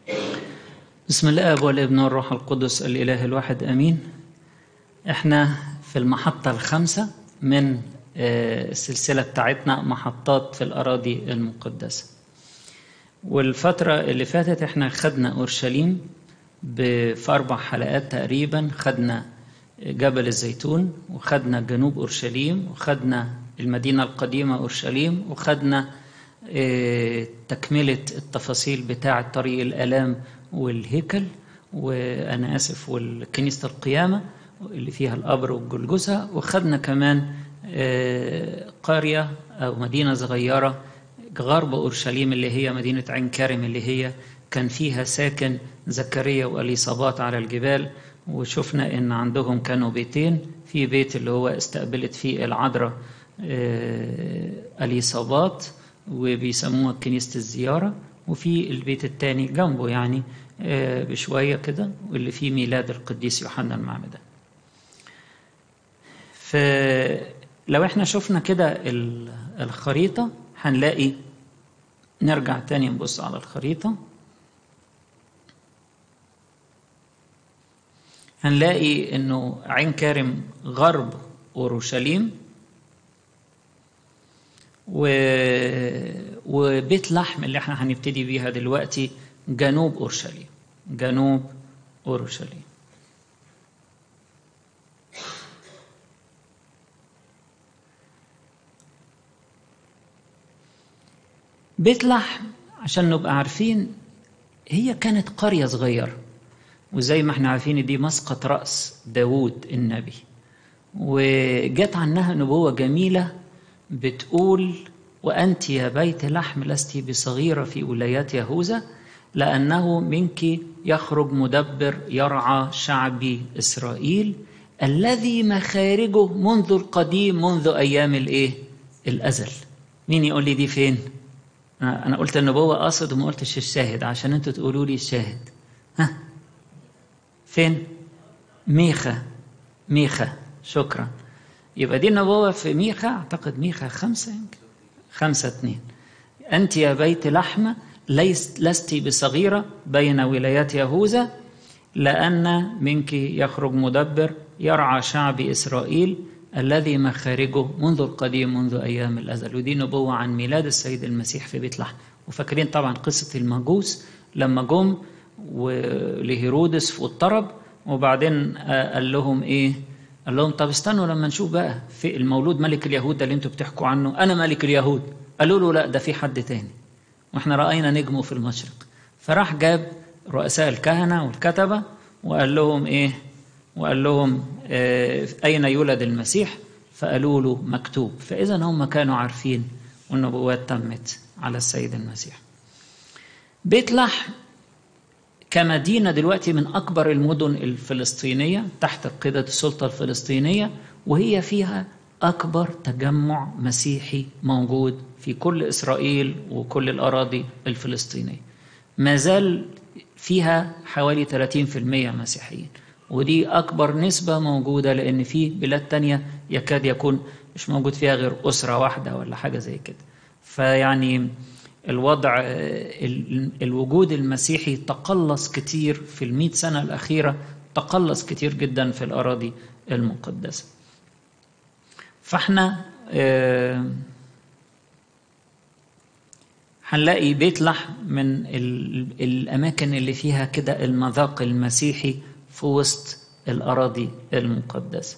بسم الاب والابن والروح القدس الاله الواحد امين احنا في المحطه الخامسه من السلسله بتاعتنا محطات في الاراضي المقدسه والفتره اللي فاتت احنا خدنا اورشليم في اربع حلقات تقريبا خدنا جبل الزيتون وخدنا جنوب اورشليم وخدنا المدينه القديمه اورشليم وخدنا تكمله التفاصيل بتاعه طريق الالام والهيكل وانا اسف والكنيسه القيامه اللي فيها القبر والجلجسه وخدنا كمان قريه او مدينه صغيره غرب اورشليم اللي هي مدينه عين كارم اللي هي كان فيها ساكن زكريا واليصابات على الجبال وشفنا ان عندهم كانوا بيتين في بيت اللي هو استقبلت فيه العذراء اليصابات وبيسموها كنيسه الزياره وفي البيت الثاني جنبه يعني بشويه كده واللي فيه ميلاد القديس يوحنا المعمدان فلو احنا شفنا كده الخريطه هنلاقي نرجع تاني نبص على الخريطه هنلاقي انه عين كارم غرب اورشليم و... وبيت لحم اللي احنا هنبتدي بيها دلوقتي جنوب اورشليم جنوب اورشليم بيت لحم عشان نبقى عارفين هي كانت قرية صغيرة وزي ما احنا عارفين دي مسقط رأس داوود النبي وجت عنها نبوة جميلة بتقول وأنت يا بيت لحم لست بصغيرة في ولايات يهوذا لأنه منك يخرج مدبر يرعى شعبي إسرائيل الذي مخارجه منذ القديم منذ أيام الإيه؟ الأزل مين يقول لي دي فين؟ أنا قلت النبوة قاصد وما قلتش الشاهد عشان أنتوا تقولوا لي الشاهد ها فين؟ ميخا ميخا شكرا يبقى دي النبوة في ميخا أعتقد ميخا خمسة يمكن خمسة اتنين أنت يا بيت لحمة ليست لست بصغيرة بين ولايات يهوذا لأن منك يخرج مدبر يرعى شعب إسرائيل الذي مخارجه منذ القديم منذ أيام الأزل ودي نبوة عن ميلاد السيد المسيح في بيت لحم وفاكرين طبعا قصة المجوس لما جم لهيرودس في الطرب وبعدين قال لهم إيه قال لهم طب استنوا لما نشوف بقى في المولود ملك اليهود ده اللي انتوا بتحكوا عنه انا ملك اليهود قالوا له لا ده في حد تاني واحنا راينا نجمه في المشرق فراح جاب رؤساء الكهنه والكتبه وقال لهم ايه وقال لهم اه اين يولد المسيح فقالوا له مكتوب فاذا هم كانوا عارفين والنبوات تمت على السيد المسيح بيت لحم كمدينة دلوقتي من أكبر المدن الفلسطينية تحت قيادة السلطة الفلسطينية وهي فيها أكبر تجمع مسيحي موجود في كل إسرائيل وكل الأراضي الفلسطينية ما زال فيها حوالي 30% مسيحيين ودي أكبر نسبة موجودة لأن في بلاد تانية يكاد يكون مش موجود فيها غير أسرة واحدة ولا حاجة زي كده فيعني الوضع الوجود المسيحي تقلص كتير في المئة سنة الأخيرة تقلص كتير جدا في الأراضي المقدسة فاحنا هنلاقي بيت لحم من الأماكن اللي فيها كده المذاق المسيحي في وسط الأراضي المقدسة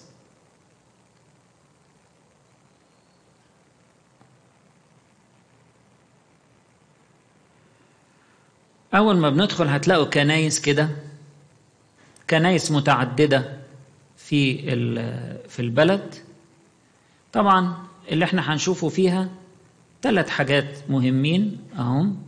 أول ما بندخل هتلاقوا كنايس كده كنايس متعددة في في البلد طبعا اللي احنا هنشوفه فيها ثلاث حاجات مهمين اهم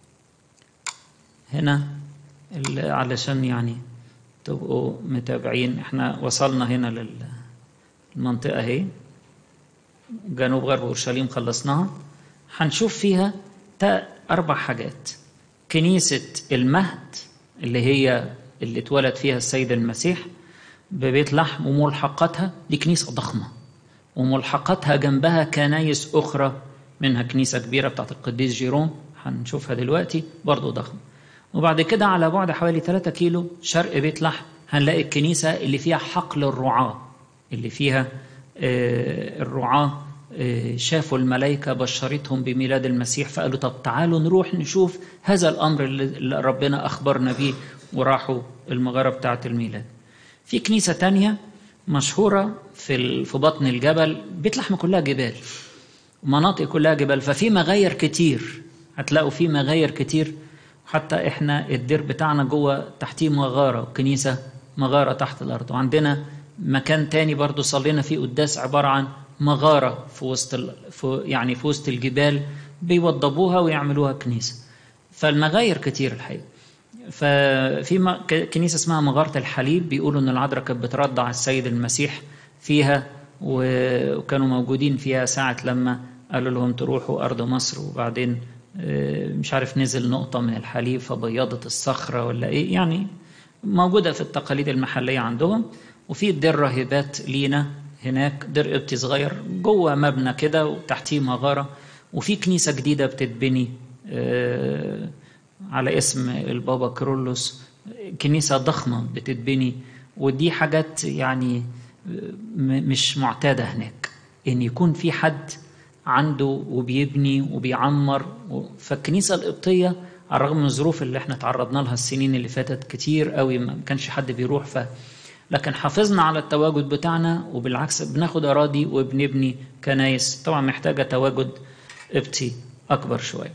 هنا علشان يعني تبقوا متابعين احنا وصلنا هنا للمنطقة اهي جنوب غرب اورشليم خلصناها هنشوف فيها اربع حاجات كنيسة المهد اللي هي اللي اتولد فيها السيد المسيح ببيت لحم وملحقاتها دي كنيسة ضخمة وملحقاتها جنبها كنايس أخرى منها كنيسة كبيرة بتاعت القديس جيروم هنشوفها دلوقتي برضو ضخمة وبعد كده على بعد حوالي 3 كيلو شرق بيت لحم هنلاقي الكنيسة اللي فيها حقل الرعاة اللي فيها الرعاة شافوا الملائكة بشرتهم بميلاد المسيح فقالوا طب تعالوا نروح نشوف هذا الأمر اللي ربنا أخبرنا به وراحوا المغارة بتاعة الميلاد في كنيسة تانية مشهورة في في بطن الجبل بيت لحم كلها جبال مناطق كلها جبال ففي مغاير كتير هتلاقوا في مغاير كتير حتى احنا الدير بتاعنا جوه تحتيه مغارة كنيسة مغارة تحت الأرض وعندنا مكان تاني برضو صلينا فيه قداس عبارة عن مغارة في وسط ال... في يعني في وسط الجبال بيوضبوها ويعملوها كنيسة فالمغاير كتير الحقيقة ففي م... كنيسة اسمها مغارة الحليب بيقولوا إن العذراء كانت بترضع السيد المسيح فيها وكانوا موجودين فيها ساعة لما قالوا لهم تروحوا أرض مصر وبعدين مش عارف نزل نقطة من الحليب فبيضت الصخرة ولا إيه يعني موجودة في التقاليد المحلية عندهم وفي دير راهبات لينا هناك دير قبطي صغير جوه مبنى كده وتحتيه مغارة وفي كنيسة جديدة بتتبني على اسم البابا كرولوس كنيسة ضخمة بتتبني ودي حاجات يعني مش معتادة هناك إن يكون في حد عنده وبيبني وبيعمر فالكنيسة القبطية على الرغم من الظروف اللي احنا تعرضنا لها السنين اللي فاتت كتير قوي ما كانش حد بيروح ف لكن حافظنا على التواجد بتاعنا وبالعكس بناخد أراضي وبنبني كنايس طبعا محتاجة تواجد قبطي أكبر شوية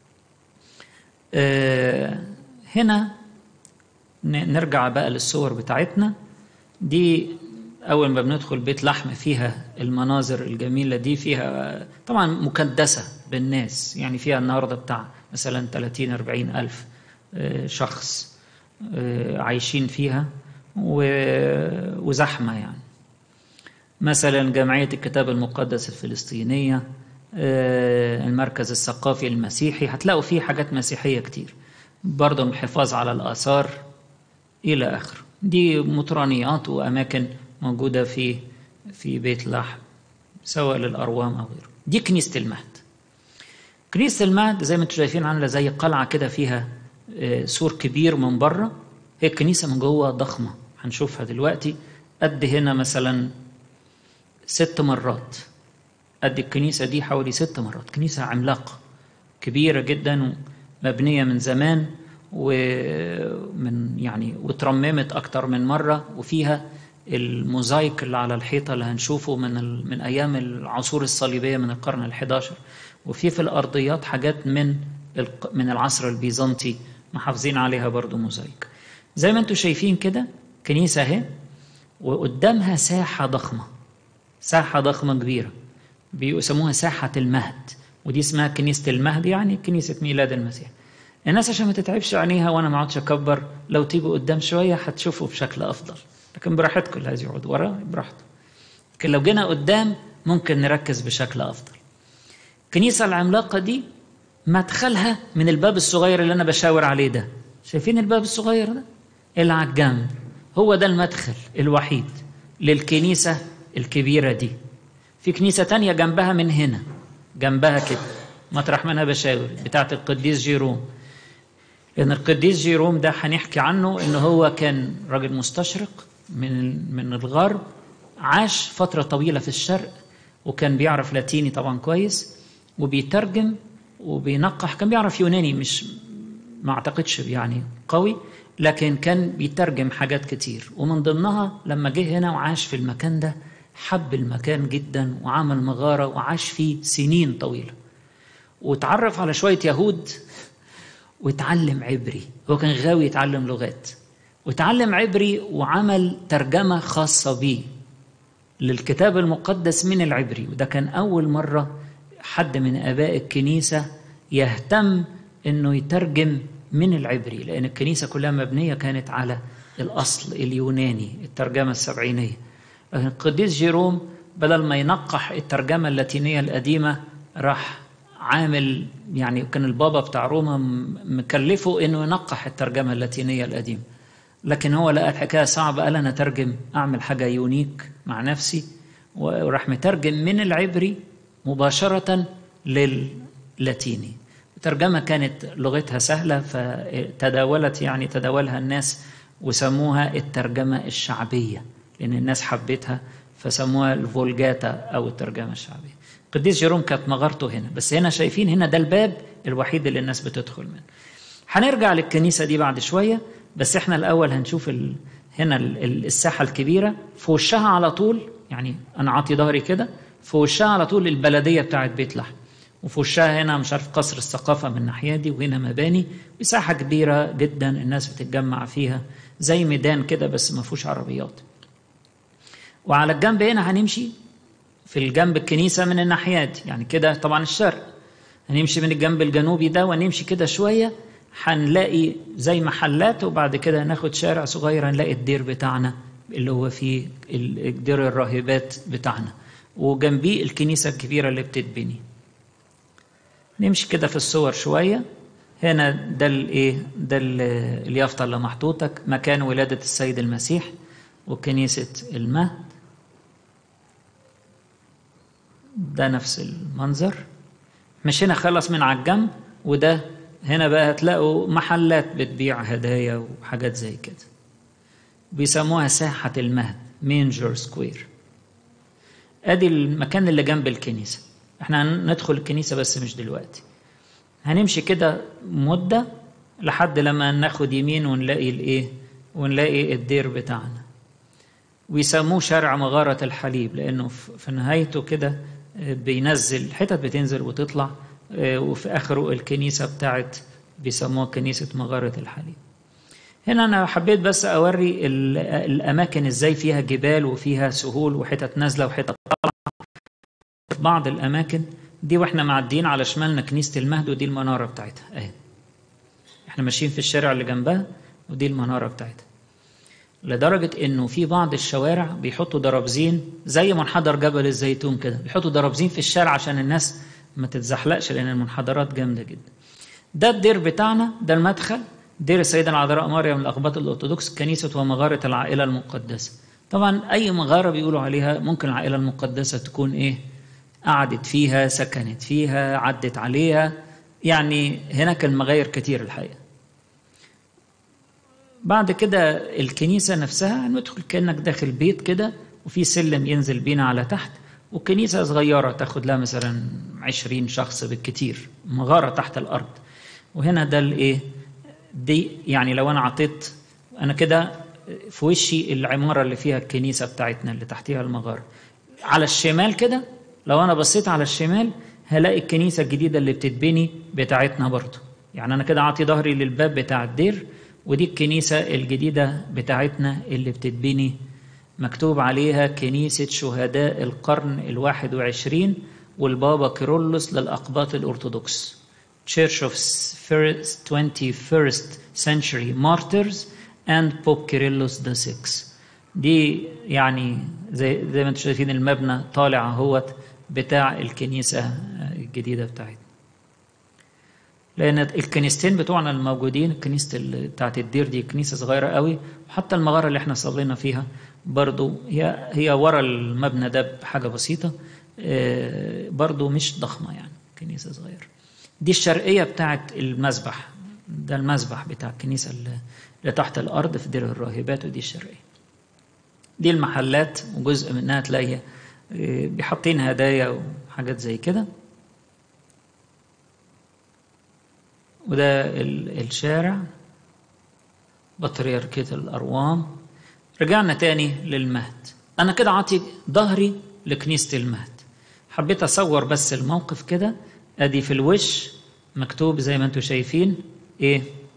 أه هنا نرجع بقى للصور بتاعتنا دي أول ما بندخل بيت لحم فيها المناظر الجميلة دي فيها طبعا مكدسة بالناس يعني فيها النهاردة بتاع مثلا 30 40 ألف شخص عايشين فيها وزحمة يعني مثلا جمعية الكتاب المقدس الفلسطينية المركز الثقافي المسيحي هتلاقوا فيه حاجات مسيحية كتير برضه الحفاظ على الآثار إلى آخره دي مطرانيات وأماكن موجودة في في بيت لحم سواء للأروام أو غيره دي كنيسة المهد كنيسة المهد زي ما انتم شايفين عاملة زي قلعة كده فيها سور كبير من بره هي الكنيسة من جوه ضخمة هنشوفها دلوقتي قد هنا مثلا ست مرات قد الكنيسة دي حوالي ست مرات كنيسة عملاقة كبيرة جدا مبنية من زمان ومن يعني وترممت أكتر من مرة وفيها الموزايك اللي على الحيطة اللي هنشوفه من ال... من أيام العصور الصليبية من القرن الحداشر وفي في الأرضيات حاجات من الق... من العصر البيزنطي محافظين عليها برضو موزايك زي ما انتم شايفين كده كنيسة اهي وقدامها ساحة ضخمة ساحة ضخمة كبيرة بيسموها ساحة المهد ودي اسمها كنيسة المهد يعني كنيسة ميلاد المسيح الناس عشان ما تتعبش عينيها وانا ما اقعدش اكبر لو تيجوا قدام شوية هتشوفوا بشكل افضل لكن براحتكم اللي عايز يقعد ورا براحته لكن لو جينا قدام ممكن نركز بشكل افضل الكنيسة العملاقة دي مدخلها من الباب الصغير اللي انا بشاور عليه ده شايفين الباب الصغير ده اللي على الجنب هو ده المدخل الوحيد للكنيسة الكبيرة دي في كنيسة تانية جنبها من هنا جنبها كده مطرح ما انا بشاور بتاعت القديس جيروم لأن القديس جيروم ده هنحكي عنه إن هو كان راجل مستشرق من من الغرب عاش فترة طويلة في الشرق وكان بيعرف لاتيني طبعا كويس وبيترجم وبينقح كان بيعرف يوناني مش ما اعتقدش يعني قوي لكن كان بيترجم حاجات كتير ومن ضمنها لما جه هنا وعاش في المكان ده حب المكان جدا وعمل مغارة وعاش فيه سنين طويلة وتعرف على شوية يهود واتعلم عبري هو كان غاوي يتعلم لغات وتعلم عبري وعمل ترجمة خاصة بيه للكتاب المقدس من العبري وده كان أول مرة حد من آباء الكنيسة يهتم إنه يترجم من العبري لأن الكنيسة كلها مبنية كانت على الأصل اليوناني الترجمة السبعينية لكن القديس جيروم بدل ما ينقح الترجمة اللاتينية القديمة راح عامل يعني كان البابا بتاع روما مكلفه انه ينقح الترجمه اللاتينيه القديمه لكن هو لقى الحكايه صعبه قال انا اترجم اعمل حاجه يونيك مع نفسي وراح مترجم من العبري مباشره لللاتيني الترجمة كانت لغتها سهلة فتداولت يعني تداولها الناس وسموها الترجمة الشعبية لأن الناس حبتها فسموها الفولجاتا أو الترجمة الشعبية قديس جيروم كانت مغارته هنا بس هنا شايفين هنا ده الباب الوحيد اللي الناس بتدخل منه هنرجع للكنيسة دي بعد شوية بس احنا الأول هنشوف ال... هنا ال- الساحة الكبيرة في وشها على طول يعني أنا عاطي ظهري كده في وشها على طول البلدية بتاعت بيت لحم وفي وشها هنا مش عارف قصر الثقافة من الناحية دي وهنا مباني مساحة كبيرة جدا الناس بتتجمع فيها زي ميدان كده بس ما فيهوش عربيات وعلى الجنب هنا هنمشي في الجنب الكنيسة من الناحيات يعني كده طبعا الشرق هنمشي من الجنب الجنوبي ده ونمشي كده شوية هنلاقي زي محلات وبعد كده ناخد شارع صغير هنلاقي الدير بتاعنا اللي هو فيه ال- دير الراهبات بتاعنا وجنبيه الكنيسة الكبيرة اللي بتتبني نمشي كده في الصور شوية هنا ده الايه ده ال- اليافطة اللي محطوطة مكان ولادة السيد المسيح وكنيسة المهد ده نفس المنظر مشينا خلص من على الجنب وده هنا بقى هتلاقوا محلات بتبيع هدايا وحاجات زي كده بيسموها ساحة المهد مينجر سكوير ادي المكان اللي جنب الكنيسة احنا هندخل الكنيسة بس مش دلوقتي هنمشي كده مدة لحد لما ناخد يمين ونلاقي الايه ونلاقي الدير بتاعنا ويسموه شارع مغارة الحليب لأنه في في نهايته كده بينزل حتت بتنزل وتطلع وفي آخره الكنيسة بتاعت بيسموها كنيسة مغارة الحليب هنا أنا حبيت بس أوري ال- الأماكن إزاي فيها جبال وفيها سهول وحتت نازلة وحتت طالعة في بعض الأماكن دي وإحنا معديين على شمالنا كنيسة المهد ودي المنارة بتاعتها أهي إحنا ماشيين في الشارع اللي جنبها ودي المنارة بتاعتها لدرجة إنه في بعض الشوارع بيحطوا درابزين زي منحدر جبل الزيتون كده بيحطوا درابزين في الشارع عشان الناس ما تتزحلقش لأن المنحدرات جامدة جدا ده الدير بتاعنا ده المدخل دير السيدة العذراء مريم الأقباط الأرثوذكس كنيسة ومغارة العائلة المقدسة طبعا أي مغارة بيقولوا عليها ممكن العائلة المقدسة تكون إيه قعدت فيها سكنت فيها عدت عليها يعني هناك المغاير كتير الحقيقة بعد كده الكنيسة نفسها ندخل كأنك داخل بيت كده وفي سلم ينزل بينا على تحت وكنيسة صغيرة تاخد لها مثلا عشرين شخص بالكتير مغارة تحت الأرض وهنا ده الإيه دي يعني لو أنا عطيت أنا كده في وشي العمارة اللي فيها الكنيسة بتاعتنا اللي تحتيها المغارة على الشمال كده لو أنا بصيت على الشمال هلاقي الكنيسة الجديدة اللي بتتبني بتاعتنا برضو يعني أنا كده عاطي ظهري للباب بتاع الدير ودي الكنيسة الجديدة بتاعتنا اللي بتتبني مكتوب عليها كنيسة شهداء القرن الواحد وعشرين والبابا كيرلس للأقباط الأرثوذكس Church of first 21st Century Martyrs and Pope Kyrillus the Sixth دي يعني زي زي ما انتم شايفين المبنى طالع اهوت بتاع الكنيسة الجديدة بتاعتنا لان الكنيستين بتوعنا الموجودين الكنيسه ال- بتاعت الدير دي كنيسه صغيره قوي وحتى المغاره اللي احنا صلينا فيها برضو هي هي ورا المبنى ده بحاجه بسيطه آه، برضو مش ضخمه يعني كنيسه صغيره دي الشرقيه بتاعت المسبح ده المسبح بتاع الكنيسه اللي اللي تحت الارض في دير الراهبات ودي الشرقيه دي المحلات وجزء منها تلاقي آه، بيحطين هدايا وحاجات زي كده وده ال- الشارع بطريركية الأروام رجعنا تاني للمهد أنا كده عاطي ظهري لكنيسة المهد حبيت أصور بس الموقف كده أدي في الوش مكتوب زي ما انتم شايفين إيه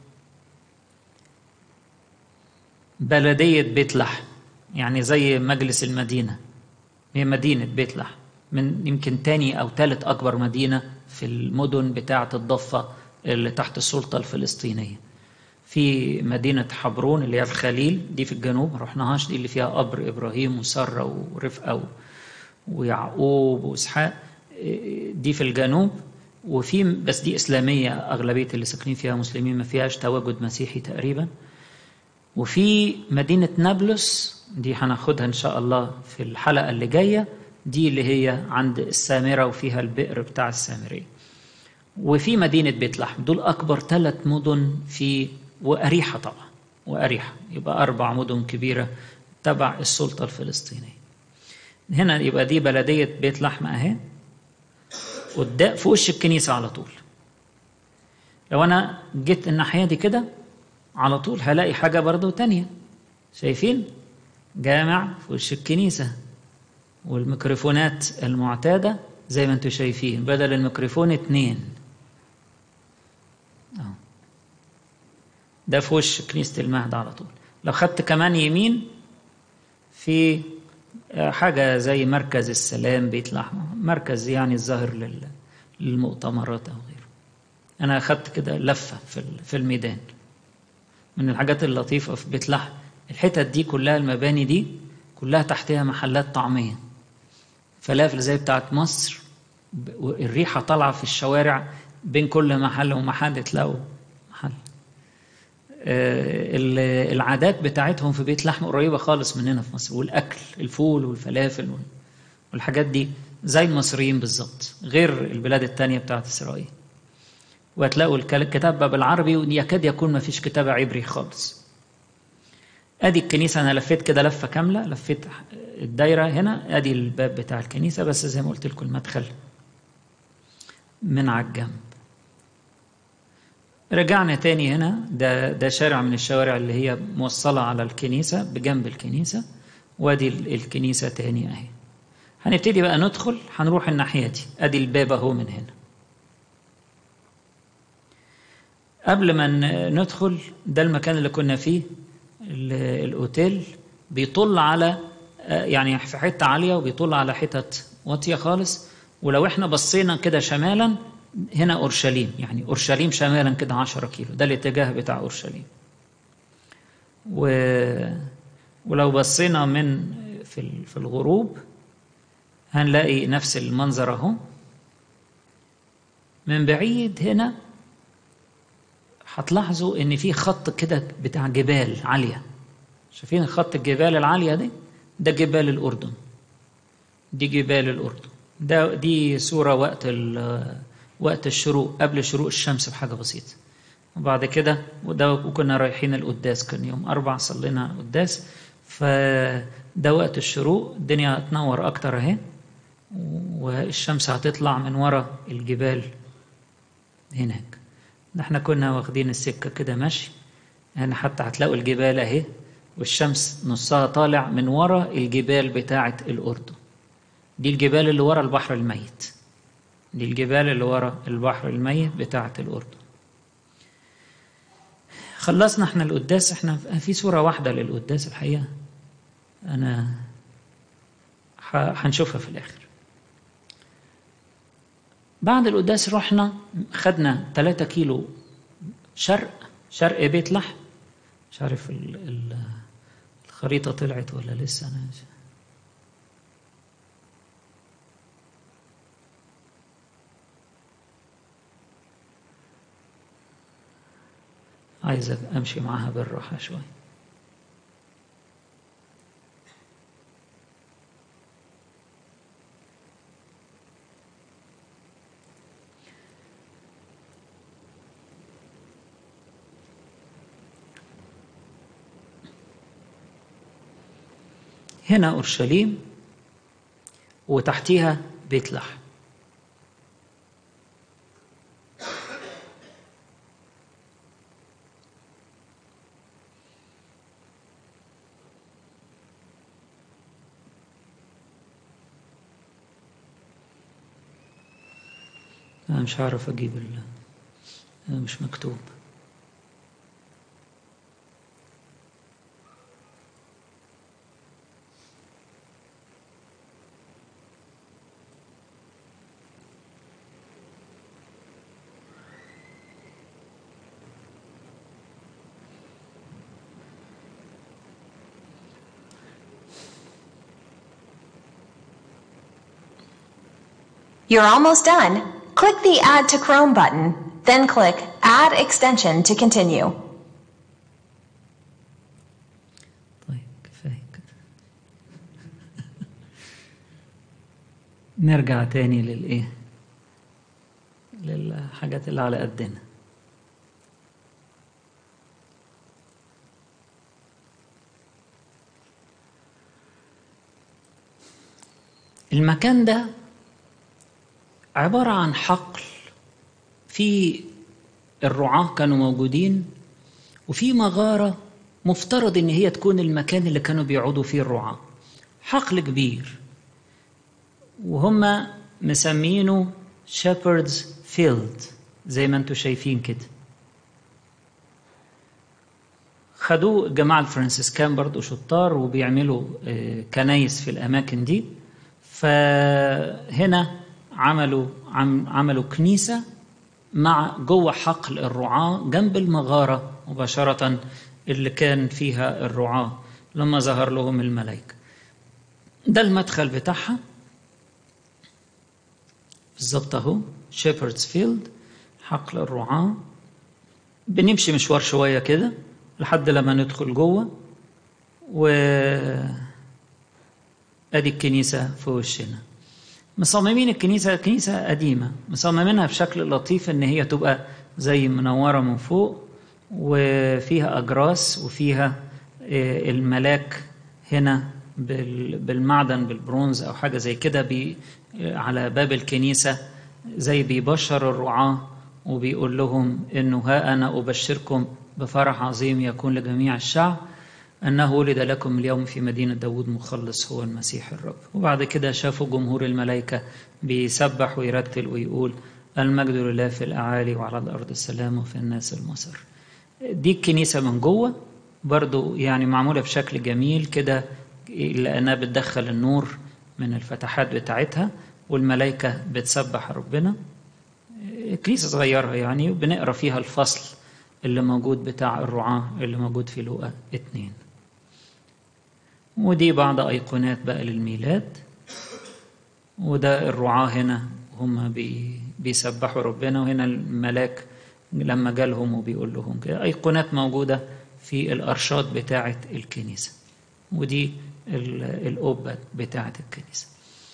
بلدية بيت لحم يعني زي مجلس المدينة هي مدينة بيت لحم من يمكن تاني أو تالت أكبر مدينة في المدن بتاعة الضفة اللي تحت السلطة الفلسطينية في مدينة حبرون اللي هي الخليل دي في الجنوب ما رحناهاش دي اللي فيها قبر إبراهيم وسارة ورفقة و- ويعقوب وإسحاق إيه، دي في الجنوب وفي بس دي إسلامية أغلبية اللي ساكنين فيها مسلمين ما فيهاش تواجد مسيحي تقريبا وفي مدينة نابلس دي هناخدها إن شاء الله في الحلقة اللي جاية دي اللي هي عند السامرة وفيها البئر بتاع السامرية وفي مدينة بيت لحم دول أكبر ثلاث مدن في وأريحة طبعا وأريحة يبقى أربع مدن كبيرة تبع السلطة الفلسطينية هنا يبقى دي بلدية بيت لحم أهي قدام في وش الكنيسة على طول لو أنا جيت الناحية دي كده على طول هلاقي حاجة برضو تانية شايفين جامع في وش الكنيسة والميكروفونات المعتادة زي ما انتم شايفين بدل الميكروفون اتنين أهو. ده في وش كنيسة المهد على طول لو خدت كمان يمين في حاجة زي مركز السلام بيت لحمة مركز يعني الظاهر لل- للمؤتمرات أو غيره أنا أخدت كده لفة في ال- في الميدان من الحاجات اللطيفة في بيت لحم الحتت دي كلها المباني دي كلها تحتها محلات طعمية فلافل زي بتاعت مصر ب- الريحة طالعة في الشوارع بين كل محل ومحل تلاقوا محل آه، ال- العادات بتاعتهم في بيت لحم قريبة خالص مننا في مصر والأكل الفول والفلافل وال- والحاجات دي زي المصريين بالظبط غير البلاد التانية بتاعت إسرائيل وهتلاقوا الكل- الكتاب بقى بالعربي ويكاد يكون ما فيش كتابة عبري خالص ادي الكنيسة انا لفيت كده لفة كاملة لفيت الدايرة هنا ادي الباب بتاع الكنيسة بس زي ما قلت لكم المدخل من على الجنب رجعنا تاني هنا ده ده شارع من الشوارع اللي هي موصلة على الكنيسة بجنب الكنيسة وادي ال- الكنيسة تاني اهي هنبتدي بقى ندخل هنروح الناحية دي ادي الباب اهو من هنا قبل ما ن- ندخل ده المكان اللي كنا فيه ال- الاوتيل بيطل على آه، يعني في حته عاليه وبيطل على حتت واطيه خالص ولو احنا بصينا كده شمالا هنا اورشليم يعني اورشليم شمالا كده 10 كيلو ده الاتجاه بتاع اورشليم و ولو بصينا من في ال- في الغروب هنلاقي نفس المنظر اهو من بعيد هنا هتلاحظوا ان في خط كده بتاع جبال عاليه شايفين خط الجبال العاليه دي ده جبال الاردن دي جبال الاردن ده دي صوره وقت ال- وقت الشروق قبل شروق الشمس بحاجه بسيطه وبعد كده وده وكنا رايحين القداس كان يوم أربع صلينا قداس فده وقت الشروق الدنيا هتنور أكتر أهي والشمس هتطلع من ورا الجبال هناك احنا كنا واخدين السكة كده ماشي يعني حتى هتلاقوا الجبال اهي والشمس نصها طالع من ورا الجبال بتاعة الأردن دي الجبال اللي ورا البحر الميت دي الجبال اللي ورا البحر الميت بتاعة الأردن خلصنا احنا القداس احنا في صورة واحدة للقداس الحقيقة أنا ح- هنشوفها في الآخر بعد القداس رحنا خدنا 3 كيلو شرق شرق بيت لحم مش عارف ال- ال- الخريطة طلعت ولا لسه أنا مش عايز أمشي معاها بالراحة شوي هنا أورشليم وتحتيها بيت لحم أنا مش عارف أجيب ال أنا مش مكتوب You're almost done. Click the Add to Chrome button, then click Add Extension to continue. طيب كفاية كده نرجع تاني للإيه للحاجات اللي على قدنا المكان ده عبارة عن حقل في الرعاة كانوا موجودين وفي مغارة مفترض إن هي تكون المكان اللي كانوا بيقعدوا فيه الرعاة حقل كبير وهم مسمينه شيبردز فيلد زي ما انتم شايفين كده خدوه الجماعة الفرنسيسكان برضو شطار وبيعملوا كنايس في الأماكن دي فهنا عملوا عملوا كنيسة مع جوه حقل الرعاة جنب المغارة مباشرة اللي كان فيها الرعاة لما ظهر لهم الملائكة ده المدخل بتاعها بالظبط اهو شيبردز فيلد حقل الرعاة بنمشي مشوار شوية كده لحد لما ندخل جوه و ادي الكنيسة في وشنا مصممين الكنيسة كنيسة قديمة مصممينها بشكل لطيف ان هي تبقى زي منورة من فوق وفيها أجراس وفيها الملاك هنا بالمعدن بالبرونز أو حاجة زي كده بي على باب الكنيسة زي بيبشر الرعاة وبيقول لهم إنه ها أنا أبشركم بفرح عظيم يكون لجميع الشعب أنه ولد لكم اليوم في مدينة داود مخلص هو المسيح الرب وبعد كده شافوا جمهور الملائكة بيسبح ويرتل ويقول المجد لله في الأعالي وعلى الأرض السلام وفي الناس المصر دي الكنيسة من جوه برضو يعني معمولة بشكل جميل كده لأنها بتدخل النور من الفتحات بتاعتها والملائكة بتسبح ربنا كنيسة صغيرة يعني بنقرا فيها الفصل اللي موجود بتاع الرعاة اللي موجود في لوقا اتنين ودي بعض أيقونات بقى للميلاد وده الرعاة هنا هم بي بيسبحوا ربنا وهنا الملاك لما جالهم وبيقول لهم كده أيقونات موجودة في الأرشاد بتاعة الكنيسة ودي القبة بتاعة الكنيسة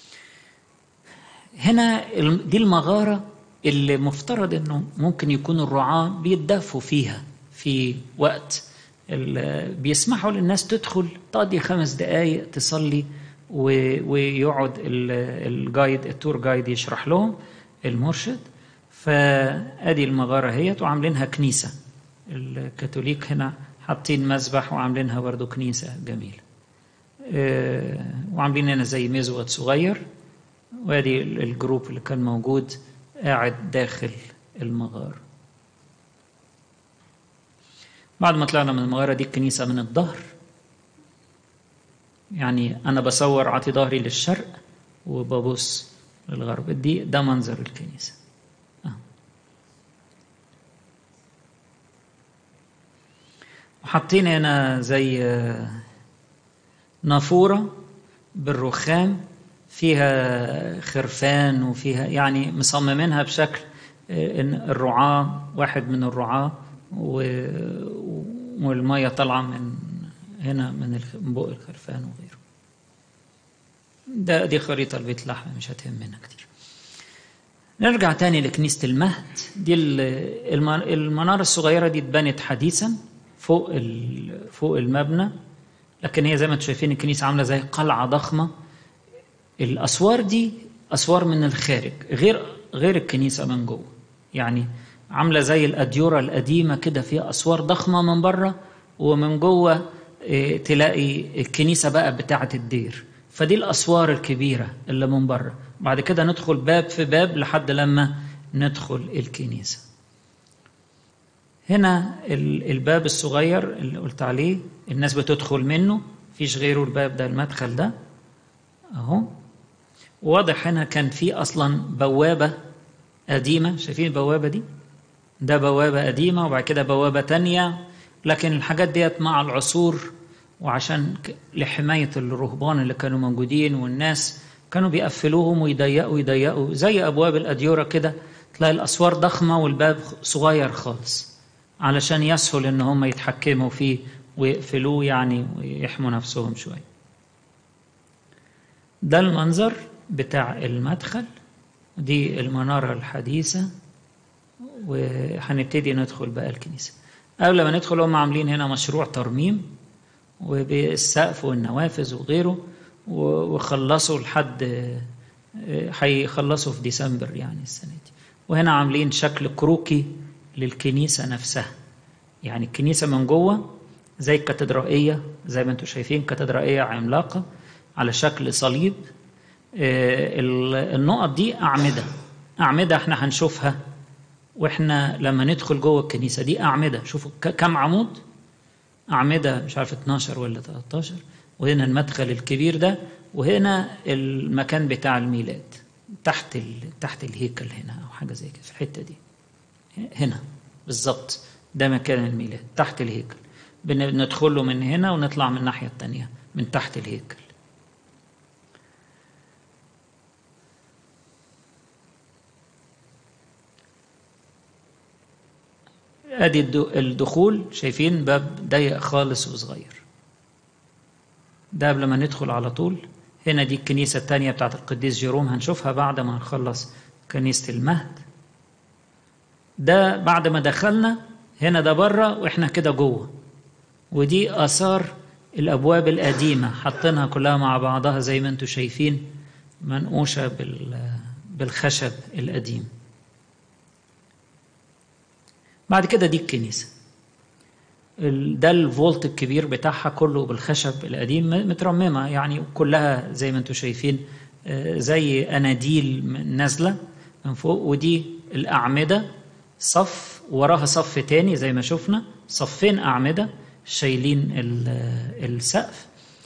هنا دي المغارة اللي مفترض انه ممكن يكون الرعاة بيتدفوا فيها في وقت بيسمحوا للناس تدخل تقضي خمس دقايق تصلي ويقعد الجايد التور جايد يشرح لهم المرشد فادي المغاره اهيت وعاملينها كنيسه الكاثوليك هنا حاطين مسبح وعاملينها برضو كنيسه جميله وعاملين هنا زي مزود صغير وادي الجروب اللي كان موجود قاعد داخل المغاره بعد ما طلعنا من المغاره دي الكنيسه من الظهر يعني انا بصور عاطي ظهري للشرق وببص للغرب دي ده منظر الكنيسه وحاطين هنا زي نافورة بالرخام فيها خرفان وفيها يعني مصممينها بشكل ان الرعاة واحد من الرعاة والمية طالعة من هنا من بق الخرفان وغيره ده دي خريطة البيت لحم مش هتهمنا كتير نرجع تاني لكنيسة المهد دي المنارة الصغيرة دي اتبنت حديثا فوق فوق المبنى لكن هي زي ما انتم شايفين الكنيسه عامله زي قلعه ضخمه الاسوار دي اسوار من الخارج غير غير الكنيسه من جوه يعني عامله زي الاديوره القديمه كده فيها اسوار ضخمه من بره ومن جوه تلاقي الكنيسه بقى بتاعه الدير فدي الاسوار الكبيره اللي من بره بعد كده ندخل باب في باب لحد لما ندخل الكنيسه هنا الباب الصغير اللي قلت عليه الناس بتدخل منه فيش غيره الباب ده المدخل ده اهو واضح هنا كان في اصلا بوابه قديمه شايفين البوابه دي ده بوابه قديمه وبعد كده بوابه تانية لكن الحاجات ديت مع العصور وعشان لحمايه الرهبان اللي كانوا موجودين والناس كانوا بيقفلوهم ويضيقوا يضيقوا زي ابواب الاديوره كده تلاقي الاسوار ضخمه والباب صغير خالص علشان يسهل ان هم يتحكموا فيه ويقفلوه يعني ويحموا نفسهم شويه ده المنظر بتاع المدخل دي المنارة الحديثة وهنبتدي ندخل بقى الكنيسة قبل ما ندخل هم عاملين هنا مشروع ترميم وبالسقف والنوافذ وغيره وخلصوا لحد هيخلصوا في ديسمبر يعني السنة دي وهنا عاملين شكل كروكي للكنيسة نفسها يعني الكنيسة من جوه زي الكاتدرائية زي ما انتم شايفين كاتدرائية عملاقة على شكل صليب النقط دي أعمدة أعمدة احنا هنشوفها واحنا لما ندخل جوه الكنيسة دي أعمدة شوفوا كم عمود أعمدة مش عارف 12 ولا 13 وهنا المدخل الكبير ده وهنا المكان بتاع الميلاد تحت ال... تحت الهيكل هنا أو حاجة زي كده في الحتة دي هنا بالظبط ده مكان الميلاد تحت الهيكل بندخل له من هنا ونطلع من الناحية التانية من تحت الهيكل ادي الدخول شايفين باب ضيق خالص وصغير ده قبل ما ندخل على طول هنا دي الكنيسة التانية بتاعت القديس جيروم هنشوفها بعد ما نخلص كنيسة المهد ده بعد ما دخلنا هنا ده بره واحنا كده جوه ودي آثار الأبواب القديمة حاطينها كلها مع بعضها زي ما انتم شايفين منقوشة بالخشب القديم بعد كده دي الكنيسة ده الفولت الكبير بتاعها كله بالخشب القديم مترممة يعني كلها زي ما انتم شايفين زي أناديل نازلة من فوق ودي الأعمدة صف وراها صف تاني زي ما شفنا صفين أعمدة شايلين السقف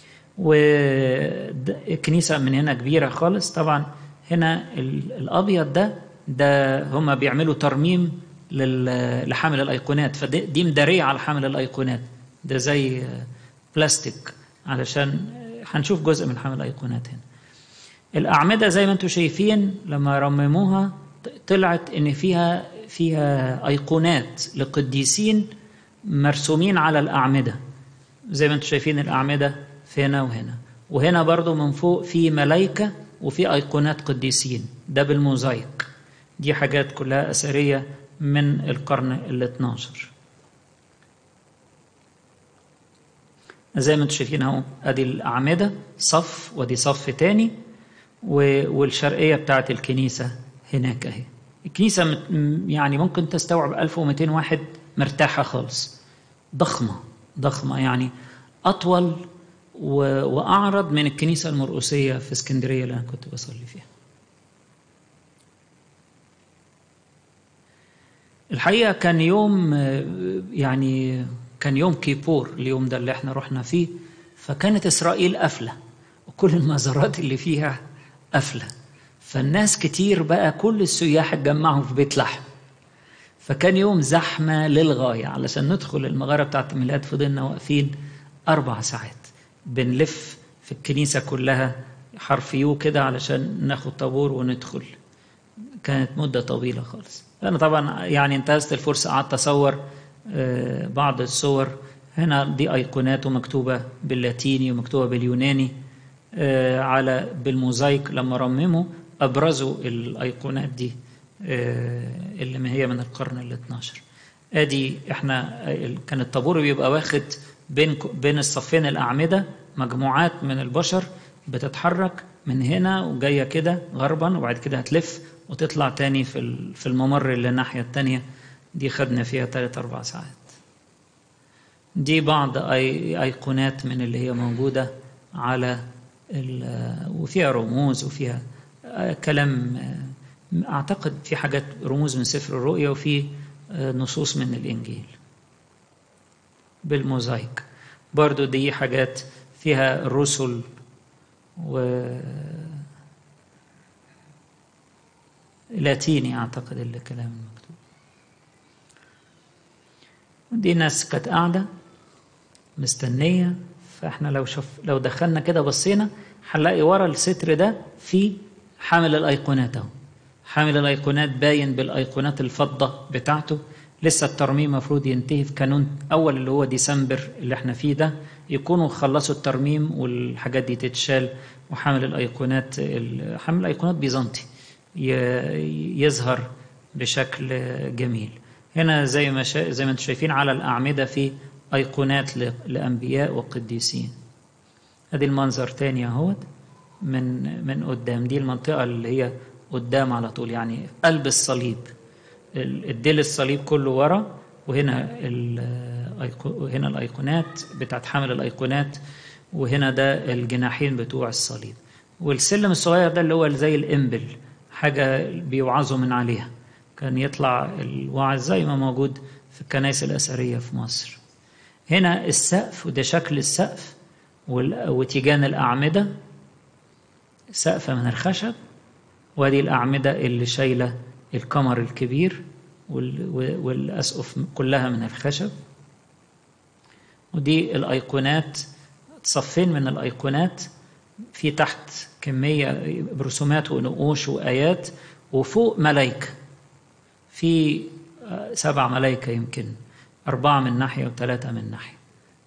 والكنيسة من هنا كبيرة خالص طبعا هنا الأبيض ده ده هما بيعملوا ترميم لحامل الايقونات فدي مداريه على حامل الايقونات ده زي بلاستيك علشان هنشوف جزء من حامل الايقونات هنا الاعمده زي ما انتم شايفين لما رمموها طلعت ان فيها فيها ايقونات لقديسين مرسومين على الاعمده زي ما انتم شايفين الاعمده في هنا وهنا وهنا برضو من فوق في ملائكه وفي ايقونات قديسين ده بالموزايك دي حاجات كلها اثريه من القرن ال 12 زي ما انتم شايفين اهو ادي الاعمده صف ودي صف تاني والشرقيه بتاعت الكنيسه هناك اهي الكنيسه يعني ممكن تستوعب 1200 واحد مرتاحه خالص ضخمه ضخمه يعني اطول واعرض من الكنيسه المرقسيه في اسكندريه اللي انا كنت بصلي فيها الحقيقة كان يوم يعني كان يوم كيبور اليوم ده اللي احنا رحنا فيه فكانت إسرائيل قافلة وكل المزارات اللي فيها قافلة فالناس كتير بقى كل السياح اتجمعوا في بيت لحم فكان يوم زحمة للغاية علشان ندخل المغارة بتاعت الميلاد فضلنا واقفين أربع ساعات بنلف في الكنيسة كلها حرف يو كده علشان ناخد طابور وندخل كانت مدة طويلة خالص أنا طبعا يعني انتهزت الفرصة قعدت أصور بعض الصور هنا دي أيقونات ومكتوبة باللاتيني ومكتوبة باليوناني على بالموزايك لما رمموا أبرزوا الأيقونات دي اللي ما هي من القرن ال 12 ادي احنا كان الطابور بيبقى واخد بين بين الصفين الاعمده مجموعات من البشر بتتحرك من هنا وجايه كده غربا وبعد كده هتلف وتطلع تاني في في الممر اللي الناحيه التانيه دي خدنا فيها ثلاث اربع ساعات دي بعض أي ايقونات من اللي هي موجوده على وفيها رموز وفيها كلام اعتقد في حاجات رموز من سفر الرؤيا وفي نصوص من الانجيل بالموزايك برضو دي حاجات فيها الرسل و لاتيني اعتقد الكلام المكتوب دي ناس كانت قاعده مستنيه فاحنا لو شوف لو دخلنا كده بصينا هنلاقي ورا الستر ده في حامل الايقونات اهو حامل الايقونات باين بالايقونات الفضه بتاعته لسه الترميم المفروض ينتهي في كانون اول اللي هو ديسمبر اللي احنا فيه ده يكونوا خلصوا الترميم والحاجات دي تتشال وحامل الايقونات حامل الايقونات بيزنطي يظهر بشكل جميل هنا زي ما شا... زي ما انتم شايفين على الأعمدة في أيقونات ل... لأنبياء وقديسين ادي المنظر تاني اهوت من من قدام دي المنطقة اللي هي قدام على طول يعني قلب الصليب الديل الصليب كله ورا وهنا الأيقو... هنا الايقونات بتاعت حامل الايقونات وهنا ده الجناحين بتوع الصليب والسلم الصغير ده اللي هو زي الامبل حاجه بيوعظوا من عليها كان يطلع الوعظ زي ما موجود في الكنائس الاثريه في مصر هنا السقف وده شكل السقف وتيجان الاعمده سقف من الخشب وادي الاعمده اللي شايله الكمر الكبير والاسقف كلها من الخشب ودي الايقونات صفين من الايقونات في تحت كميه برسومات ونقوش وايات وفوق ملائكه في سبع ملائكه يمكن اربعه من ناحيه وثلاثه من ناحيه